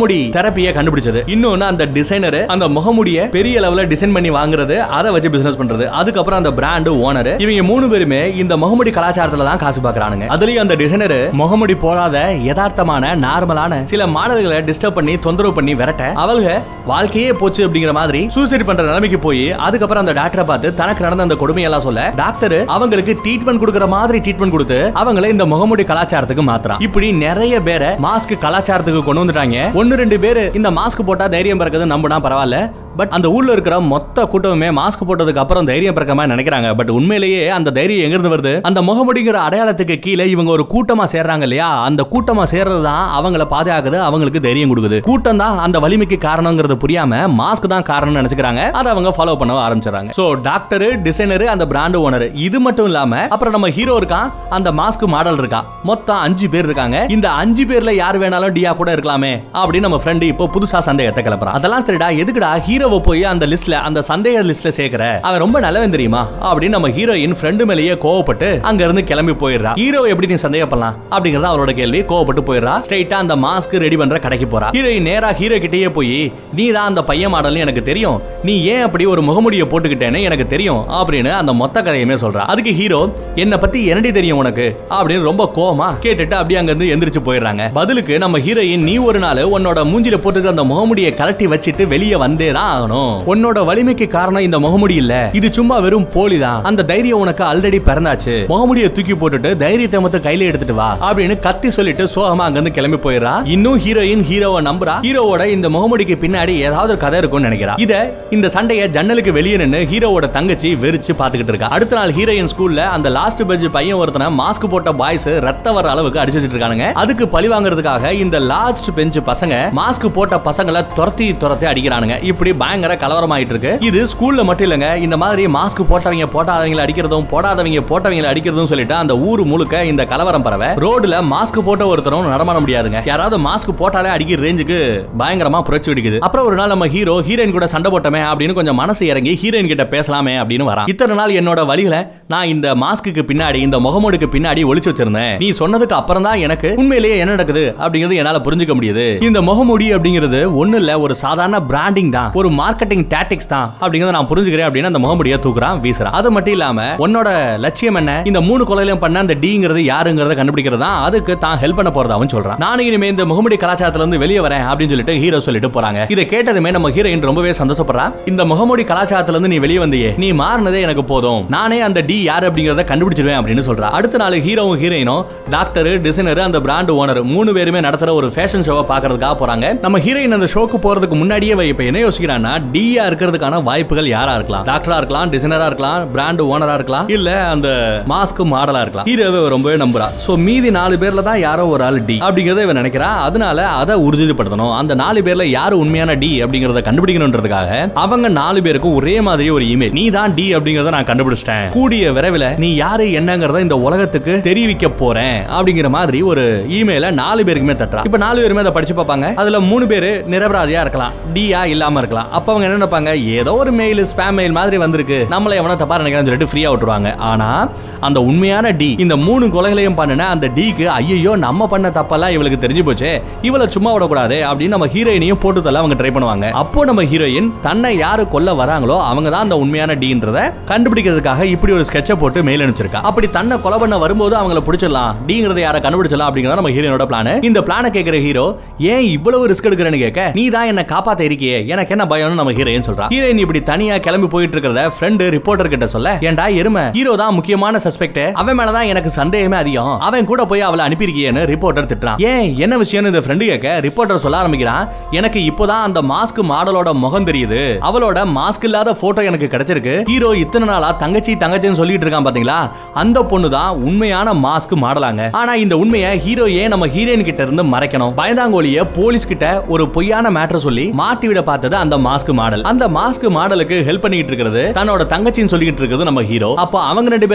முகமுடி தெரப்பியை கண்டுபிடிச்சது இன்னொன்னு அந்த டிசைனர் அந்த முகமுடிய பெரிய லெவல்ல டிசைன் பண்ணி வாங்குறது அதை வச்சு பிசினஸ் பண்றது அதுக்கப்புறம் அந்த பிராண்ட் ஓனர் இவங்க மூணு பேருமே இந்த முகமுடி கலாச்சாரத்துல தான் காசு பாக்குறானுங்க அதுலயும் அந்த டிசைனர் முகமுடி போடாத யதார்த்தமான நார்மலான சில மாடல்களை டிஸ்டர்ப் பண்ணி தொந்தரவு பண்ணி விரட்ட அவளுக வாழ்க்கையே போச்சு அப்படிங்கிற மாதிரி சூசைட் பண்ற நிலைமைக்கு போய் அதுக்கப்புறம் அந்த டாக்டரை பார்த்து தனக்கு நடந்த அந்த கொடுமையெல்லாம் சொல்ல டாக்டர் அவங்களுக்கு ட்ரீட்மெண்ட் கொடுக்குற மாதிரி ட்ரீட்மெண்ட் கொடுத்து அவங்கள இந்த முகமுடி கலாச்சாரத்துக்கு மாத்துறான் இப்படி நிறைய பேரை மாஸ்க் கலாச்சாரத்துக்கு கொண்டு வந்துட்டாங்க ஒன்னு ரெண்டு பேர் இந்த மாஸ்க் போட்டா தைரியம் பிறக்குது நம்பினா பரவாயில்ல பட் அந்த ஊர்ல இருக்கிற மொத்த கூட்டமுமே மாஸ்க் போட்டதுக்கு அப்புறம் தைரியம் பிறக்க மாதிரி நினைக்கிறாங்க பட் உண்மையிலேயே அந்த தைரியம் எங்கிருந்து வருது அந்த முகமுடிங்கிற அடையாளத்துக்கு கீழே இவங்க ஒரு கூட்டமா சேர்றாங்க இல்லையா அந்த கூட்டமா சேர்றது தான் அவங்கள பாதுகாக்குது அவங்களுக்கு தைரியம் கொடுக்குது கூட்டம் தான் அந்த வலிமைக்கு காரணங்கிறது புரியாம மாஸ்க் தான் காரணம்னு நினைச்சுக்கிறாங்க அதை அவங்க ஃபாலோ பண்ண ஆரம்பிச்சிடறாங்க சோ டாக்டர் டிசைனர் அந்த பிராண்ட் ஓனர் இது மட்டும் இல்லாம அப்புறம் நம்ம ஹீரோ இருக்கான் அந்த மாஸ்க் மாடல் இருக்கா மொத்தம் அஞ்சு பேர் இருக்காங்க இந்த அஞ்சு பேர்ல யார் வேணாலும் டியா கூட இருக்கலாமே அப்படின்னு நம்ம ஃப்ரெண்டு இப்போ புதுசா சந்தேகத்தை கிளப்புறான் அதெல்லாம் சரிடா எதுக்குடா ஹீரோவை போய் அந்த லிஸ்ட்ல அந்த சந்தேக லிஸ்ட்ல சேர்க்கிற அவன் ரொம்ப நல்லவன் தெரியுமா அப்படின்னு நம்ம ஹீரோயின் ஃப்ரெண்டு மேலேயே கோவப்பட்டு அங்க இருந்து கிளம்பி போயிடுறா ஹீரோ எப்படி நீ சந்தேகப்படலாம் அப்படிங்கறது அவளோட கேள்வி கோவப்பட்டு போயிடுறா ஸ்ட்ரைட்டா அந்த மாஸ்க் ரெடி பண்ற கடைக்கு போறா ஹீரோயின் நேரா ஹீரோ கிட்டேயே போய் நீ தான் அந்த பையன் மாடல்னு எனக்கு தெரியும் நீ ஏன் அப்படி ஒரு முகமுடியை போட்டுக்கிட்டேன்னு எனக்கு தெரியும் அப்படின்னு அந்த மொத்த கதையுமே சொல்றா அதுக்கு ஹீரோ என்ன பத்தி என்னடி தெரியும் உனக்கு அப்படின்னு ரொம்ப கோவமா கேட்டுட்டு அப்படியே அங்க இருந்து எந்திரிச்சு போயிடுறாங்க பதிலுக்கு நம்ம ஹீரோயின் நீ ஒரு நாள் உன்னோட மூஞ்சில போட்டுக்கிற அந்த முகமுடியை கலட்டி வச்சுட்டு வெளியே வந்தே தான் ஆகணும் உன்னோட வலிமைக்கு காரணம் இந்த முகமுடி இல்ல இது சும்மா வெறும் போலிதான் அந்த தைரியம் உனக்கு ஆல்ரெடி பிறந்தாச்சு முகமுடியை தூக்கி போட்டுட்டு தைரியத்தை மட்டும் கையில எடுத்துட்டு வா அப்படின்னு கத்தி சொல்லிட்டு சோகமா அங்க இருந்து கிளம்பி போயிடுறா இன்னும் ஹீரோயின் ஹீரோவை நம்புறா ஹீரோவோட இந்த முகமுடிக்கு பின்னாடி ஏதாவது ஒரு கதை இருக்கும்னு நினைக்கிறா இத இந்த சண்டைய ஜன்னலுக்கு வெளியே நின்னு ஹீரோவோட தங்கச்சி வெறிச்சு பாத்துக்கிட்டு இருக்கா அடுத்த நாள் ஹீரோயின் ஸ்கூல்ல அந்த லாஸ்ட் பெஞ்ச் பையன் ஒருத்தனை மாஸ்க் போட்ட பாய்ஸ் ரத்த வர அளவுக்கு அடிச்சு வச்சிட்டு இருக்கானுங்க அதுக்கு பழி வாங்குறதுக்காக இந்த லாஸ்ட் பெஞ்ச் பசங்க மாஸ்க் போட்ட பசங்களை துரத்தி துரத்தி அடிக்கிறானுங்க இப்படி பயங்கர கலவரம் ஆயிட்டு இருக்கு இது ஸ்கூல்ல மட்டும் இல்லங்க இந்த மாதிரி மாஸ்க் போட்டவங்க போட்டாதவங்களை அடிக்கிறதும் போடாதவங்க போட்டவங்களை அடிக்கிறதும் சொல்லிட்டு அந்த ஊர் முழுக்க இந்த கலவரம் பரவ ரோடுல மாஸ்க் போட்ட ஒருத்தரும் நடமாட முடியாதுங்க யாராவது மாஸ்க் போட்டாலே அடிக்கிற ரேஞ்சுக்கு பயங்கரமா புரட்சி வெடிக்குது அப்புறம் ஒரு நாள் நம்ம ஹீரோ ஹீரோயின் கூட சண்டை போட்டோமே அப்படின்னு கொஞ்சம் மனசு இறங்கி ஹீரோயின் கிட்ட பேசலாமே அப்படின்னு வரான் இத்தனை நாள் என்னோட வழிகளை நான் இந்த மாஸ்க்கு பின்னாடி இந்த முகமூடுக்கு பின்னாடி ஒளிச்சு வச்சிருந்தேன் நீ சொன்னதுக்கு அப்புறம் தான் எனக்கு உண்மையிலேயே என்ன நடக்குது அப்படிங்கிறது என்னால புரிஞ்சுக்க முடியுது இந்த முகமூடி அப்படிங்கிறது ஒண்ணு இல்ல ஒரு சாதாரண பிராண்டிங் தான் ஒரு மார்க்கெட்டிங் டாக்டிக்ஸ் தான் அப்படிங்கறத நான் புரிஞ்சுக்கிறேன் அப்படின்னு அந்த முகமுடியை தூக்குறான் வீசுறான் அது மட்டும் இல்லாம உன்னோட லட்சியம் என்ன இந்த மூணு கொலையிலும் பண்ண அந்த டிங்கிறது யாருங்கிறத கண்டுபிடிக்கிறது தான் அதுக்கு தான் ஹெல்ப் பண்ண போறதாவும் சொல்றான் நானும் இனிமே இந்த முகமுடி கலாச்சாரத்துல இருந்து வெளியே வரேன் அப்படின்னு சொல்லிட்டு ஹீரோ சொல்லிட்டு போறாங்க இதை கேட்டதுமே நம்ம ஹீரோயின் ரொம்பவே சந்தோஷப்படுறா இந்த முகமுடி கலாச்சாரத்துல இருந்து நீ வெளியே வந்தியே நீ மாறினதே எனக்கு போதும் நானே அந்த டி யார் அப்படிங்கறத கண்டுபிடிச்சிருவேன் அப்படின்னு சொல்றா அடுத்த நாள் ஹீரோவும் ஹீரோயினும் டாக்டர் டிசைனர் அந்த பிராண்ட் ஓனர் மூணு பேருமே நடத்துற ஒரு ஃபேஷன் ஷோவை பாக்குறதுக்காக போறாங்க நம்ம ஹீரோயின் அந்த ஷோக்கு போறதுக்கு முன்னாடியே இவ இப்ப என்ன யோசிக்கிறான்னா டியா இருக்கிறதுக்கான வாய்ப்புகள் யாரா இருக்கலாம் டாக்டரா இருக்கலாம் டிசைனரா இருக்கலாம் பிராண்ட் ஓனரா இருக்கலாம் இல்ல அந்த மாஸ்க் மாடலா இருக்கலாம் ஹீரோவை ரொம்பவே நம்புறா சோ மீதி நாலு பேர்ல தான் யாரோ ஒரு ஆள் டி அப்படிங்கறத இவன் நினைக்கிறா அதனால அதை உறுதிப்படுத்தணும் அந்த நாலு பேர்ல யாரு உண்மையான டி அப்படிங்கறத கண்டுபிடிக்கணும்ன்றதுக்காக அவங்க நாலு பேருக்கும் ஒரே மாதிரி ஒரு இமெயில் நீ தான் டி அப்படிங்கறத நான் கண்டுபிடிச்சிட்டேன் கூடிய விரைவில் நீ யாரு என்னங்கறத இந்த உலகத்துக்கு தெரிவிக்க போறேன் அப்படிங்கிற மாதிரி ஒரு இமெயில நாலு பேருக்குமே தட்டுறா இப்ப நாலு பேருமே அதை படிச்சு பார்ப்பாங்க அதுல மூணு பேரு நிரபராதியா இருக்கலாம் டியா இல்லாம இருக்கலாம் அப்ப அவங்க என்ன நினைப்பாங்க ஏதோ ஒரு மெயில் ஸ்பேம் மெயில் மாதிரி வந்திருக்கு நம்மள எவனோ தப்பா நினைக்கிறான்னு சொல்லிட்டு ஃப்ரீயா விட்டுருவாங்க ஆனா அந்த உண்மையான டி இந்த மூணு கொலைகளையும் பண்ணின அந்த டிக்கு ஐயோ நம்ம பண்ண தப்பெல்லாம் இவளுக்கு தெரிஞ்சு போச்சு இவளை சும்மா விடக்கூடாது அப்படின்னு நம்ம ஹீரோயினையும் போட்டு தள்ள அவங்க ட்ரை பண்ணுவாங்க அப்போ நம்ம ஹீரோயின் தன்னை யாரு கொல்ல வராங்களோ அவங்க தான் அந்த உண்மையான டீன்றத கண்டுபிடிக்கிறதுக்காக இப்படி ஒரு ஸ்கெட்சை போட்டு மெயில் அனுப்பிச்சிருக்கா அப்படி தன்னை கொலை பண்ண வரும்போது அவங்கள பிடிச்சிடலாம் டீங்கிறத யாரை கண்டுபிடிச்சலாம் அப்படிங்கறத நம்ம ஹீரோனோட பிளான் இந்த பிளானை கேட்கிற ஹீரோ ஏன் இவ்வளவு ரிஸ்க் எடுக்கிறேன்னு கேட்க நீ தான் என்ன காப்பாத்த இருக்கியே எனக்கு என்ன பயம்னு நம்ம ஹீரோயின் சொல்றா ஹீரோயின் இப்படி தனியா கிளம்பி போயிட்டு இருக்கிறத ஃப்ரெண்டு ரிப்போர்ட்டர் கிட்ட சொல்ல ஏன்டா எருமை ஹீரோ தான் முக்கியமான சஸ்பெக்ட் அவன் மேலதான் எனக்கு சந்தேகமே அதிகம் அவன் கூட போய் அவளை அனுப்பியிருக்கியேன்னு ரிப்போர்ட்டர் திட்டுறான் ஏன் என்ன விஷயம்னு இந்த ஃப்ரெண்டு கேட்க ரிப்போர்ட்டர் சொல்ல ஆரம்பிக்கிறான் எனக்கு இப்போதான் அந்த மாஸ்க் மாடலோட முகம் தெரியுது அவளோட மாஸ்க் இல்லாத போட்டோ எனக்கு கிடைச்சிருக்கு ஹீரோ இத்தனை நாளா தங்கச்சி தங்கச்சின்னு சொல்லிட்டு இருக்கான் பாத்தீங்களா அந்த பொண்ணு தான் உண்மையான மாஸ்க் மாடலாங்க ஆனா இந்த உண்மையை ஹீரோ ஏன் நம்ம ஹீரோயின் கிட்ட இருந்து மறைக்கணும் பயந்தாங்கோலிய போலீஸ் கிட்ட ஒரு பொய்யான மேட்டர் சொல்லி மாட்டி விட பார்த்தது அந்த மாஸ்க் மாடல் அந்த மாஸ்க் மாடலுக்கு ஹெல்ப் பண்ணிட்டு இருக்கிறது தன்னோட தங்கச்சின்னு சொல்லிட்டு இருக்கிறது நம்ம ஹீரோ அப்போ அவங்க ரெண்டு பேர் தான் சேர்ந்து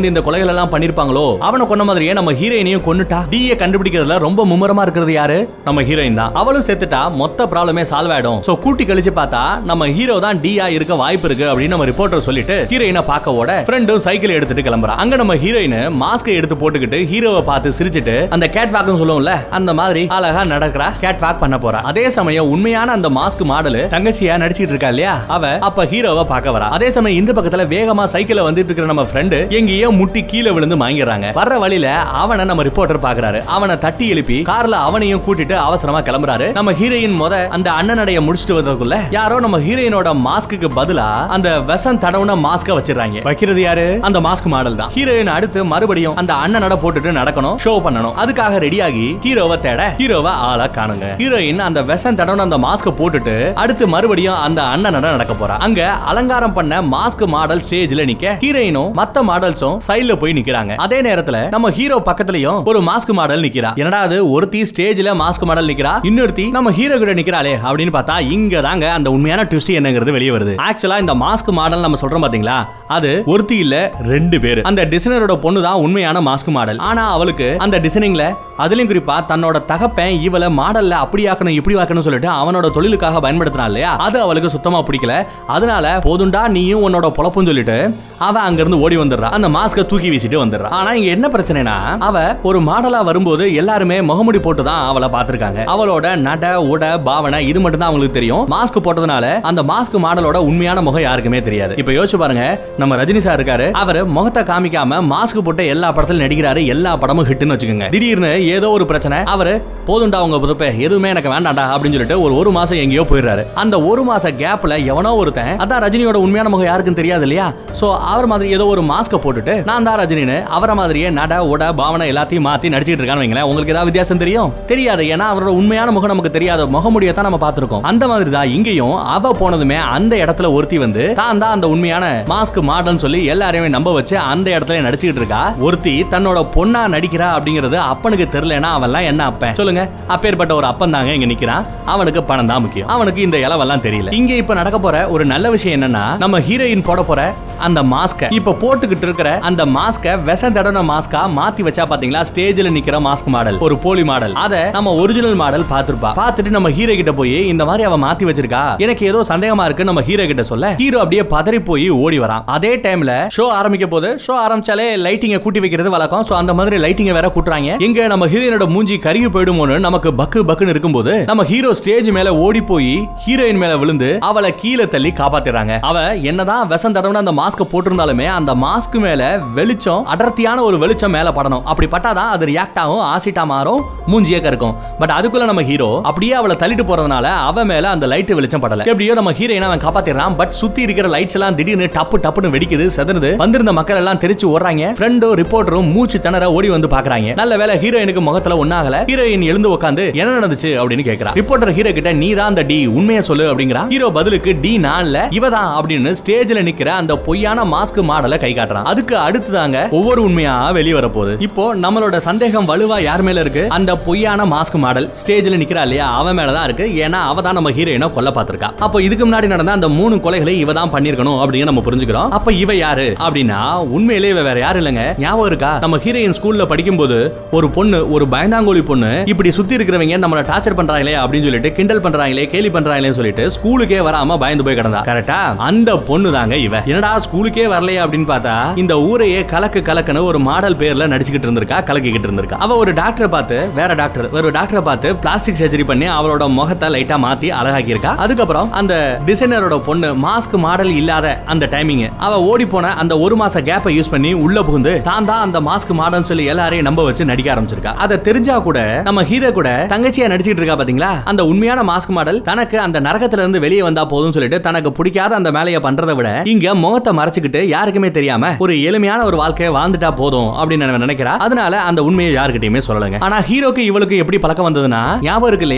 இந்த கொலைகள் எல்லாம் பண்ணிருப்பாங்களோ அவனை கொன்ன மாதிரியே நம்ம ஹீரோயினையும் கொன்னுட்டா டிஏ கண்டுபிடிக்கிறதுல ரொம்ப மும்முரமா இருக்கிறது யாரு நம்ம ஹீரோயின் தான் அவளும் செத்துட்டா மொத்த ப்ராப்ளமே சால்வ் ஆயிடும் சோ கூட்டி கழிச்சு பார்த்தா நம்ம ஹீரோ தான் டியா இருக்க வாய்ப்பு இருக்கு அப்படின்னு நம்ம ரிப்போர்ட்டர் சொல்லிட்டு ஹீரோயினை பார்க்க ஓட ஃப்ரெண்டும் சைக்கிள் எடுத்துட்டு கிளம்புறா அங்க நம்ம ஹீரோயின் மாஸ்க் எடுத்து போட்டுக்கிட்டு ஹீரோவை பார்த்து சிரிச்சிட்டு அந்த கேட் வாக்னு சொல்லுவோம்ல அந்த மாதிரி அழகா நடக்கிறா கேட் வாக் பண்ண போறா அதே சமயம் உண்மையான அந்த மாஸ்க் மாடல் தங்கச்சியா நடிச்சிட்டு இருக்கா இல்லையா அவ அப்ப ஹீரோவை பார்க்க வரா அதே சமயம் இந்த பக்கத்துல வேகமா சைக்கிள்ல வந்துட்டு இருக்கிற நம்ம ஃப்ரெண்டு எங்கேயோ முட்டி கீழே விழுந்து வாங்கிடுறாங்க வர்ற வழியில அவனை நம்ம ரிப்போர்ட்டர் பாக்குறாரு அவனை தட்டி எழுப்பி கார்ல அவனையும் கூட்டிட்டு அவசரமா கிளம்புறாரு நம்ம ஹீரோயின் முத அந்த அண்ணனடைய முடிச்சிட்டு வந்ததுக்குள்ள யாரோ நம்ம ஹீரோயினோட மாஸ்க்கு பதிலா அந்த விஷம் தடவுன மாஸ்க வச்சிடறாங்க வைக்கிறது யாரு அந்த மாஸ்க் மாடல் தான் ஹீரோயின் அடுத்து மறுபடியும் அந்த அண்ணனோட போட்டுட்டு நடக்கணும் ஷோ பண்ணணும் அதுக்காக ரெடியாகி ஹீரோவை தேட ஹீரோவை ஆளா காணுங்க ஹீரோயின் அந்த விஷம் தடவுன அந்த மாஸ்க போட்டுட்டு அடுத்து மறுபடியும் அந்த அண்ணனோட நடக்க போறா அங்க அலங்காரம் பண்ண மாஸ்க் மாடல் ஸ்டேஜ்ல நிக்க ஹீரோயினும் மத்த மாடல்ஸும் சைடுல போய் நிக்கிறாங்க அதே நேரத்துல நம்ம ஹீரோ பக்கத்துலயும் ஒரு மாஸ்க் மாடல் நிக்கிறா என்னடா அது ஒருத்தி ஸ்டேஜ்ல மாஸ்க் மாடல் நிக்கிறா இன்னொருத்தி நம்ம ஹீரோ கூட நிக்கிறாளே அப்படின்னு பார்த்தா இங்க தாங்க அந்த உண்மையான ட்விஸ்ட் என்னங்கிறது வெளியே வருது ஆக்சுவலா இந்த மாஸ்க் மாடல் நம்ம சொல்றோம் பாத்தீங்களா அது ஒருத்தி இல்ல ரெண்டு பேர் அந்த டிசைனரோட பொண்ணு தான் உண்மையான மாஸ்க் மாடல் ஆனா அவளுக்கு அந்த டிசைனிங்ல அதுலயும் குறிப்பா தன்னோட தகப்பன் இவளை மாடல்ல அப்படி ஆக்கணும் இப்படி ஆக்கணும் சொல்லிட்டு அவனோட தொழிலுக்காக பயன்படுத்தினா இல்லையா அது அவளுக்கு சுத்தமா பிடிக்கல அதனால போதுண்டா நீயும் உன்னோட பொழப்பும் சொல்லிட்டு அவ அங்க இருந்து ஓடி வந்துடுறா அந்த மாஸ்க தூக்கி வீசிட்டு வந்துடுறா ஆனா இங்க என்ன பிரச்சனைனா அவ ஒரு மாடலா வரும்போது எல்லாருமே முகமுடி போட்டு தான் அவளை பார்த்திருக்காங்க அவளோட நட உட பாவனை இது மட்டும் தான் அவங்களுக்கு தெரியும் மாஸ்க் போட்டதுனால அந்த மாஸ்க் மாடலோட உண்மையான முகம் யாருக்குமே தெரியாது இப்ப யோசிச்சு பாருங்க நம்ம ரஜினி சார் இருக்காரு அவர் முகத்தை காமிக்காம மாஸ்க் போட்டு எல்லா படத்திலும் நடிக்கிறாரு எல்லா படமும் ஹிட்னு வச்சுக்கோங்க திடீர்னு ஏதோ ஒரு பிரச்சனை அவரு போதுண்டா உங்க புதுப்பே எதுவுமே எனக்கு வேண்டாம்டா அப்படின்னு சொல்லிட்டு ஒரு ஒரு மாசம் எங்கேயோ போயிடுறாரு அந்த ஒரு மாச கேப்ல எவனோ ஒருத்தன் அதான் ரஜினியோட உண்மையான முகம் யாருக்கும் தெரியாது இல்லையா சோ அவர் மாதிரி ஏதோ ஒரு மாஸ்க போட்டுட்டு நான் தான் ரஜினின்னு அவரை மாதிரியே நட உட பாவனை எல்லாத்தையும் மாத்தி நடிச்சிட்டு இருக்கான்னு வைங்களேன் உங்களுக்கு ஏதாவது வித்தியாசம் தெரியும் தெரியாது ஏன்னா அவரோட உண்மையான முகம் நமக்கு தெரியாத முகமுடியை தான் நம்ம பார்த்திருக்கோம் அந்த மாதிரி தான் இங்கேயும் அவ போனதுமே அந்த இடத்துல ஒருத்தி வந்து தான் தான் அந்த உண்மையான மாஸ்க் மாடல்னு சொல்லி எல்லாரையுமே நம்ப வச்சு அந்த இடத்துல நடிச்சுக்கிட்டு இருக்கா ஒருத்தி தன்னோட பொண்ணா நடிக்கிறா அப்படிங்கிறது அப்பனுக்கு தெரியலனா அவன்லாம் என்ன அப்பன் சொல்லுங்க அப்பேற்பட்ட ஒரு அப்பன் தாங்க இங்க நிக்கிறான் அவனுக்கு பணம் தான் முக்கியம் அவனுக்கு இந்த இளவெல்லாம் தெரியல இங்க இப்ப நடக்க போற ஒரு நல்ல விஷயம் என்னன்னா நம்ம ஹீரோயின் போட போற அந்த மாஸ்க இப்ப போட்டுக்கிட்டு இருக்கிற அந்த மாஸ்க விஷம் தடன மாஸ்கா மாத்தி வச்சா பாத்தீங்களா ஸ்டேஜ்ல நிக்கிற மாஸ்க் மாடல் ஒரு போலி மாடல் அத நம்ம ஒரிஜினல் மாடல் பாத்துருப்பா பார்த்துட்டு நம்ம ஹீரோ கிட்ட போய் இந்த மாதிரி அவ மாத்தி வச்சிருக்கா எனக்கு ஏதோ சந்தேகமா இருக்கு நம்ம ஹீரோ கிட்ட சொல்ல ஹீரோ அப்படியே பதறி போய் ஓடி வரான் அதே டைம்ல ஷோ ஆரம்பிக்க போது ஷோ ஆரம்பிச்சாலே லைட்டிங்க கூட்டி வைக்கிறது வழக்கம் சோ அந்த மாதிரி லைட்டிங்க வேற கூட்டுறாங்க எங்க நம்ம ஹீரோயினோட மூஞ்சி கருகி போயிடுமோன்னு நமக்கு பக்கு பக்குன்னு இருக்கும்போது நம்ம ஹீரோ ஸ்டேஜ் மேல ஓடி போய் ஹீரோயின் மேல விழுந்து அவளை கீழே தள்ளி காப்பாத்திடுறாங்க அவ என்னதான் விஷம் தடவுன அந்த மாஸ்க் போட்டிருந்தாலுமே அந்த மாஸ்க் மேல வெளிச்சம் அடர்த்தியான ஒரு வெளிச்சம் மேல படணும் அப்படி பட்டாதான் அது ரியாக்ட் ஆகும் ஆசிட்டா மாறும் மூஞ்சியே கருக்கும் பட் அதுக்குள்ள நம்ம ஹீரோ அப்படியே அவளை தள்ளிட்டு போறதுனால அவ மேல அந்த லைட் வெளிச்சம் படல எப்படியோ நம்ம ஹீரோயினை அவன் காப்பாத்திடுறான் பட் சுத்தி இருக்கிற லைட்ஸ் எல்லாம் திடீர்னு டப்பு டப்புன்னு வெடிக்குது செதறுது வந்திருந்த மக்கள் எல்லாம் தெரிச்சு ஓடுறாங்க ஃப்ரெண்டும் ரிப்போர்ட்டரும் மூச்சு திணற ஓடி வந்து பாக்குறாங்க நல்ல வேலை ஹீரோயினுக்கு முகத்துல ஒன்னாகல ஹீரோயின் எழுந்து உட்காந்து என்ன நடந்துச்சு அப்படின்னு கேக்குறா ரிப்போர்ட்டர் ஹீரோ கிட்ட நீ தான் அந்த டி உண்மையை சொல்லு அப்படிங்கிறா ஹீரோ பதிலுக்கு டி நான்ல இவதான் அப்படின்னு ஸ்டேஜ்ல நிக்கிற அந்த பொய்யான மாஸ்க் மாடலை கை காட்டுறான் அதுக்கு அடுத்து தாங்க ஒவ்வொரு உண்மையா வெளிய வர போகுது இப்போ நம்மளோட சந்தேகம் வலுவா யார் மேல இருக்கு அந்த பொய்யான மாஸ்க் மாடல் ஸ்டேஜ்ல நிக்கிறா இல்லையா அவன் மேல தான் இருக்கு ஏன்னா அவ தான் நம்ம ஹீரோயினை கொல்ல பார்த்திருக்கா அப்போ இதுக்கு முன்னாடி நடந்த அந்த மூணு கொலைகளை இவ தான் பண்ணிருக்கணும் அப்படின்னு நம்ம புரிஞ்சுக்கிறோம் அப்ப இவ யாரு அப்படின்னா உண்மையிலே இவ வேற யாரு இல்லைங்க ஞாபகம் இருக்கா நம்ம ஹீரோயின் ஸ்கூல்ல படிக்கும்போது ஒரு பொண்ணு ஒரு பயந்தாங்கோலி பொண்ணு இப்படி சுத்தி இருக்கிறவங்க நம்மள டார்ச்சர் பண்றாங்களே அப்படின்னு சொல்லிட்டு கிண்டல் பண்றாங்களே கேலி பண்றாங்களே சொல்லிட்டு ஸ்கூலுக்கே வராம பயந்து போய் கிடந்தா கரெக்டா அந்த பொண்ணு தாங்க இவ என்னடா ஸ்கூலுக்கே வரலையா அப்படின்னு பார்த்தா இந்த ஊரையே கலக்கு கலக்குன்னு ஒரு மாடல் பேர்ல நடிச்சுக்கிட்டு இருந்திருக்கா கலக்கிக்கிட்டு இருந்திருக்கா அவ ஒரு டாக்டரை பார்த்து வேற டாக்டர் ஒரு டாக்டரை பார்த்து பிளாஸ்டிக் சர்ஜரி பண்ணி அவளோட முகத்தை லைட்டா மாத்தி அழகாக்கி இருக்கா அதுக்கப்புறம் அந்த டிசைனரோட பொண்ணு மாஸ்க் மாடல் இல்லாத அந்த டைமிங் அவ ஓடி போன அந்த ஒரு மாச கேப்பை யூஸ் பண்ணி உள்ள புகுந்து தான் தான் அந்த மாஸ்க் மாடல் சொல்லி எல்லாரையும் நம்ப வச்சு நடிக்க ஆரம்பிச்சிருக்கா அதை தெரிஞ்சா கூட நம்ம ஹீரோ கூட தங்கச்சியா நடிச்சிட்டு இருக்கா பாத்தீங்களா அந்த உண்மையான மாஸ்க் மாடல் தனக்கு அந்த நரகத்துல இருந்து வெளியே வந்தா போதும் சொல்லிட்டு தனக்கு பிடிக்காத அந்த வேலையை பண்றதை விட இங்க முகத்தை மறைச்சுக்கிட்டு யாருக்குமே தெரியாம ஒரு எளிமையான ஒரு வாழ்க்கையை வாழ்ந்துட்டா போதும் அப்படின்னு நான் நினைக்கிறா அதனால அந்த உண்மையை யாருக்கிட்டயுமே சொல்லலைங்க ஆனா ஹீரோக்கு இவளுக்கு எப்படி பழக்கம் வந்ததுன்னா ஞாபகம் இருக்கு இல்லையா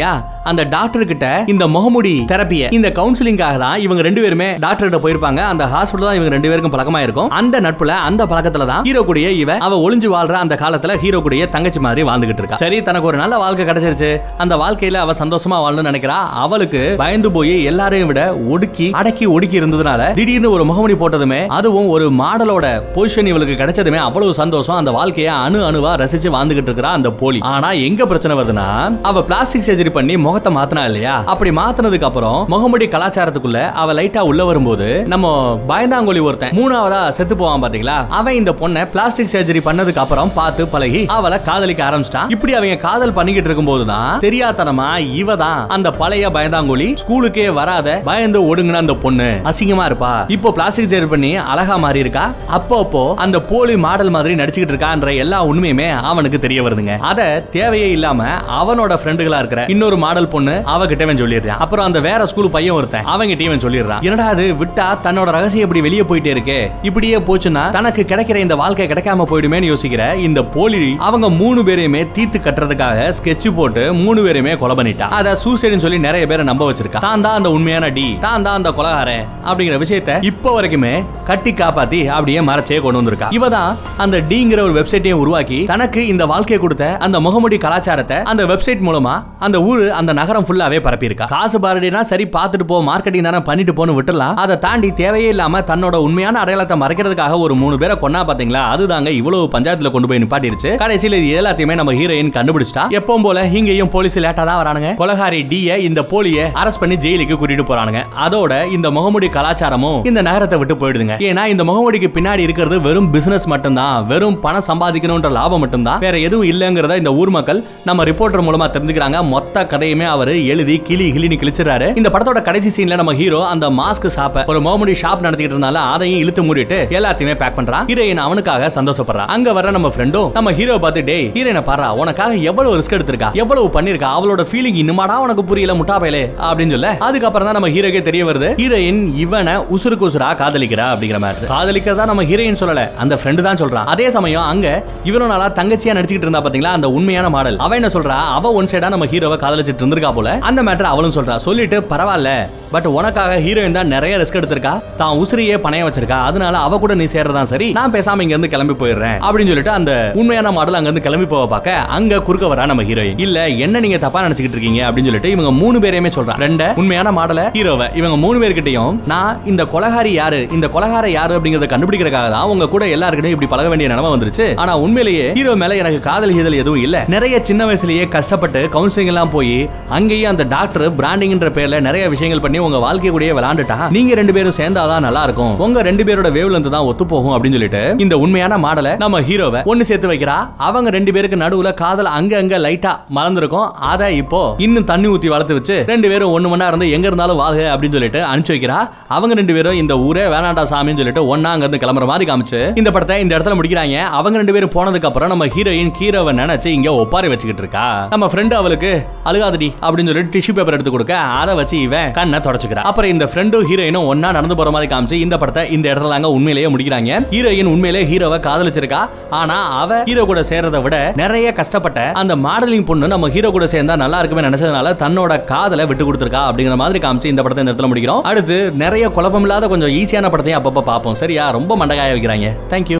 அந்த டாக்டர் கிட்ட இந்த முகமுடி தெரப்பிய இந்த கவுன்சிலிங்காக தான் இவங்க ரெண்டு பேருமே டாக்டர் கிட்ட போயிருப்பாங்க அந்த ஹாஸ்பிடல் தான் இவங்க ரெண்டு பேருக்கும் பழக்கமா இருக்கும் அந்த நட்புல அந்த பழக்கத்துல தான் ஹீரோ கூடிய இவ அவ ஒளிஞ்சு வாழ்ற அந்த காலத்துல ஹீரோ கூடிய தங்கச்சி மாதிரி வாழ்ந்துகிட்டு இருக்கா சரி தனக்கு ஒரு நல்ல வாழ்க்கை கிடைச்சிருச்சு அந்த வாழ்க்கையில அவ சந்தோஷமா வாழணும்னு நினைக்கிறா அவளுக்கு பயந்து போய் எல்லாரையும் விட ஒடுக்கி அடக்கி ஒடுக்கி இருந்ததுனால திடீர்னு ஒரு முகமுடி போட்டதுமே அதுவும் ஒரு மாடலோட பொசிஷன் இவளுக்கு கிடைச்சதுமே அவ்வளவு சந்தோஷம் அந்த வாழ்க்கையை அணு அணுவா ரசிச்சு வாழ்ந்துகிட்டு இருக்கிறா அந்த போலி ஆனா எங்க பிரச்சனை வருதுன்னா அவ பிளாஸ்டிக் சர்ஜரி பண்ணி முகத்தை மாத்தினா இல்லையா அப்படி மாத்தினதுக்கு அப்புறம் முகமுடி கலாச்சாரத்துக்குள்ள அவ லைட்டா உள்ள வரும்போது நம்ம பயந்தாங்கொலி ஒருத்தன் மூணாவதா செத்து போவான் பாத்தீங்களா அவன் இந்த பொண்ணை பிளாஸ்டிக் சர்ஜரி பண்ணதுக்கு அப்புறம் பார்த்து பழகி அவளை காதலிக்க ஆரம்பிச்சிட்டான் இப்படி அவங்க காதல் பண்ணிக்கிட்டு இருக்கும்போது தான் தெரியாதனமா இவ தான் அந்த பழைய பயந்தாங்கொலி ஸ்கூலுக்கே வராத பயந்து ஒடுங்கின அந்த பொண்ணு அசிங்கமா இருப்பா இப்போ பிளாஸ்டிக் சர்ஜரி பண்ணி அழகா மாறி இருக்கா அப்போ அப்போ அந்த போலி மாடல் மாதிரி நடிச்சுக்கிட்டு இருக்கான்ற எல்லா உண்மையுமே அவனுக்கு தெரிய வருதுங்க அத தேவையே இல்லாம அவனோட ஃப்ரெண்டுகளா இருக்கிற இன்னொரு மாடல் பொண்ணு அவகிட்ட இவன் சொல்லிடுறான் அப்புறம் அந்த வேற ஸ்கூல் பையன் ஒருத்தன் அவங்கிட்ட இவன் சொல்லிடுறான் என்னடா அது விட்டா தன்னோட ரகசியம் இப்படி வெளியே போயிட்டே இருக்கே இப்படியே போச்சுன்னா தனக்கு கிடைக்கிற இந்த வாழ்க்கை கிடைக்காம போயிடுமேன்னு யோசிக்கிற இந்த போலி அவங்க மூணு பேரையுமே தீர்த்து கட்டுறதுக்காக ஸ்கெட்ச் போட்டு மூணு பேரையுமே கொலை பண்ணிட்டா அத சூசைடுன்னு சொல்லி நிறைய பேரை நம்ப வச்சிருக்கா தான் தான் அந்த உண்மையான டி தான் தான் அந்த கொலகாரன் அப்படிங்கிற விஷயத்த இப்போ வரைக்குமே கட்டி காப்பாத்தி அப்படியே மறைச்சே கொண்டு வந்திருக்கா இவ தான் அந்த டிங்கிற ஒரு வெப்சைட்டையும் உருவாக்கி தனக்கு இந்த வாழ்க்கையை கொடுத்த அந்த முகமுடி கலாச்சாரத்தை அந்த வெப்சைட் மூலமா அந்த ஊரு அந்த நகரம் ஃபுல்லாவே பரப்பி இருக்கா காசு பாரடினா சரி பார்த்துட்டு போ மார்க்கெட்டிங் தானே பண்ணிட்டு போன்னு விட்டுலாம் அதை தாண்டி தேவையே இல்லாம தன்னோட உண்மையான அடையாளத்தை மறைக்கிறதுக்காக ஒரு மூணு பேரை கொன்னா பாத்தீங்களா அதுதாங்க இவ்வளவு பஞ்சாயத்துல கொண்டு போய் நிப்பாட்டிருச்சு கடைசியில இது எல்லாத்தையுமே நம்ம ஹீரோயின் கண்டுபிடிச்சிட்டா எப்பவும் போல இங்கேயும் போலீஸ் லேட்டா தான் வரானுங்க கொலகாரி டிய இந்த போலிய அரெஸ்ட் பண்ணி ஜெயிலுக்கு கூட்டிட்டு போறானுங்க அதோட இந்த முகமுடி கலாச்சாரமும் இந்த நகரத்தை விட்டு போயிடுதுங்க ஏன்னா இந்த முகமுடிக்கு பின்னாடி இருக்கிறது வெறும் பிசினஸ் மட்டும்தான் வெறும் பணம் சம்பாதிக்கணும்ன்ற லாபம் மட்டும்தான் வேற எதுவும் இல்லங்கிறத இந்த ஊர் மக்கள் நம்ம ரிப்போர்ட்டர் மூலமா தெரிஞ்சுக்கிறாங்க மொத்த கதையுமே அவர் எழுதி கிளி கிளின்னு கிழிச்சிடறாரு இந்த படத்தோட கடைசி சீன்ல நம்ம ஹீரோ அந்த மாஸ்க் ஷாப்ப ஒரு மோமுடி ஷாப் நடத்திட்டு இருந்தால அதையும் இழுத்து மூடிட்டு எல்லாத்தையுமே பேக் பண்றான் ஹீரோயின் அவனுக்காக சந்தோஷப்படுறான் அங்க வர நம்ம ஃப்ரெண்டும் நம்ம ஹீரோ பார்த்து டேய் ஹீரோயினை பாரா உனக்காக எவ்வளவு ரிஸ்க் எடுத்திருக்கா எவ்வளவு பண்ணிருக்கா அவளோட ஃபீலிங் இன்னுமாடா உனக்கு புரியல முட்டாபையிலே அப்படின்னு சொல்ல அதுக்கப்புறம் தான் நம்ம ஹீரோக்கே தெரிய வருது ஹீரோயின் இவனை உசுருக்கு உசுரா காதலிக்கிறா அப்படிங்கிற மாதிரி காதலிக்கிறதா நம்ம ஹீரோயின் சொல்லல அந்த ஃப்ரெண்டு தான் சொல்றான் அதே சமயம் அங்க இவனும் நாளா தங்கச்சியா நடிச்சுக்கிட்டு இருந்தா பாத்தீங்களா அந்த உண்மையான மாடல் அவ என்ன சொல்றா அவ ஒன் சைடா நம்ம ஹீரோவை காதலிச்சிட்டு இருந்திருக்கா போல அந்த மேட்டர் அவளும் சொல்றா சொல்லிட்டு பரவாயில்ல பட் உனக்காக ஹீரோயின் தான் நிறைய ரிஸ்க் எடுத்திருக்கா தான் உசிரியே பணைய வச்சிருக்கா அதனால அவ கூட நீ சேர்றதா சரி நான் பேசாம இங்க இருந்து கிளம்பி போயிடுறேன் அப்படின்னு சொல்லிட்டு அந்த உண்மையான மாடல் அங்க இருந்து கிளம்பி போக பார்க்க அங்க குறுக்க வரா நம்ம ஹீரோயின் இல்ல என்ன நீங்க தப்பா நினைச்சுக்கிட்டு இருக்கீங்க அப்படின்னு சொல்லிட்டு இவங்க மூணு பேரையுமே சொல்றான் ரெண்டு உண்மையான மாடல ஹீரோவை இவங்க மூணு பேர்கிட்டயும் நான் இந்த கொலகாரி யாரு இந்த கொலகார யாரு அப்படிங்கறத கண்டுபிடிக்கிறதுக்காக தான் உங்க கூட எல்லாருக்கிட்டையும் இப்படி பழக வேண்டிய நிலைமை வந்துருச்சு ஆனா உண்மையிலேயே ஹீரோ மேல எனக்கு காதல் கீதல் எதுவும் இல்ல நிறைய சின்ன வயசுலயே கஷ்டப்பட்டு கவுன்சிலிங் எல்லாம் போய் அங்கேயே அந்த டாக்டர் பிராண்டிங்ன்ற பேர்ல நிறைய விஷயங்கள் பண்ணி உங்க வாழ்க்கை கூடயே விளையாண்டுட்டா நீங்க ரெண்டு பேரும் சேர்ந்தாதான் நல்லா இருக்கும் உங்க ரெண்டு பேரோட வேவ் லென்த் தான் ஒத்து போகும் அப்படின்னு சொல்லிட்டு இந்த உண்மையான மாடலை நம்ம ஹீரோவை ஒன்னு சேர்த்து வைக்கிறா அவங்க ரெண்டு பேருக்கு நடுவுல காதல் அங்க அங்க லைட்டா மறந்துருக்கும் அதை இப்போ இன்னும் தண்ணி ஊத்தி வளர்த்து வச்சு ரெண்டு பேரும் ஒண்ணு மணி இருந்து எங்க இருந்தாலும் வாழ்க அப்படின்னு சொல்லிட்டு அனுப்பிச்சு வைக்கிறா அவங்க ரெண்டு பேரும் இந்த ஊரே வேணாண்டா சாமின்னு சொல்லிட்டு ஒன்னா அங்க இருந்து கிளம்புற மாதிரி காமிச்சு இந்த படத்தை இந்த இடத்துல முடிக்கிறாங்க அவங்க ரெண்டு பேரும் போனதுக்கு அப்புறம் நம்ம ஹீரோயின் ஹீரோவை நினைச்சு இங்க ஒப்பாரி வச்சுக்கிட்டு இருக்கா நம்ம ஃப்ரெண்டு அவளுக்கு அழுகாதடி அப்படின்னு சொல்லிட்டு டிஷ்யூ பேப்பர் எடுத்து கொடுக்க அதை வச்சு இவன் கண்ணை தொடச்சுக்கிறா அப்புறம் இந்த ஃப்ரெண்டும் ஹீரோயினும் ஒன்னா நடந்து போற மாதிரி காமிச்சு இந்த படத்தை இந்த இடத்துல தாங்க உண்மையிலேயே முடிக்கிறாங்க ஹீரோயின் உண்மையிலே ஹீரோவை காதலிச்சிருக்கா ஆனா அவ ஹீரோ கூட சேர்றதை விட நிறைய கஷ்டப்பட்ட அந்த மாடலிங் பொண்ணு நம்ம ஹீரோ கூட சேர்ந்தா நல்லா இருக்குமே நினைச்சதுனால தன்னோட காதலை விட்டு கொடுத்துருக்கா அப்படிங்கிற மாதிரி காமிச்சு இந்த படத்தை இந்த இடத்துல முடிக்கிறோம் அடுத்து நிறைய குழப்பம் இல்லாத கொஞ்சம் ஈஸியான படத்தையும் அப்பப்ப பார்ப்போம் சரியா ரொம்ப மண்டகாய வைக்கிறாங்க தேங்க்யூ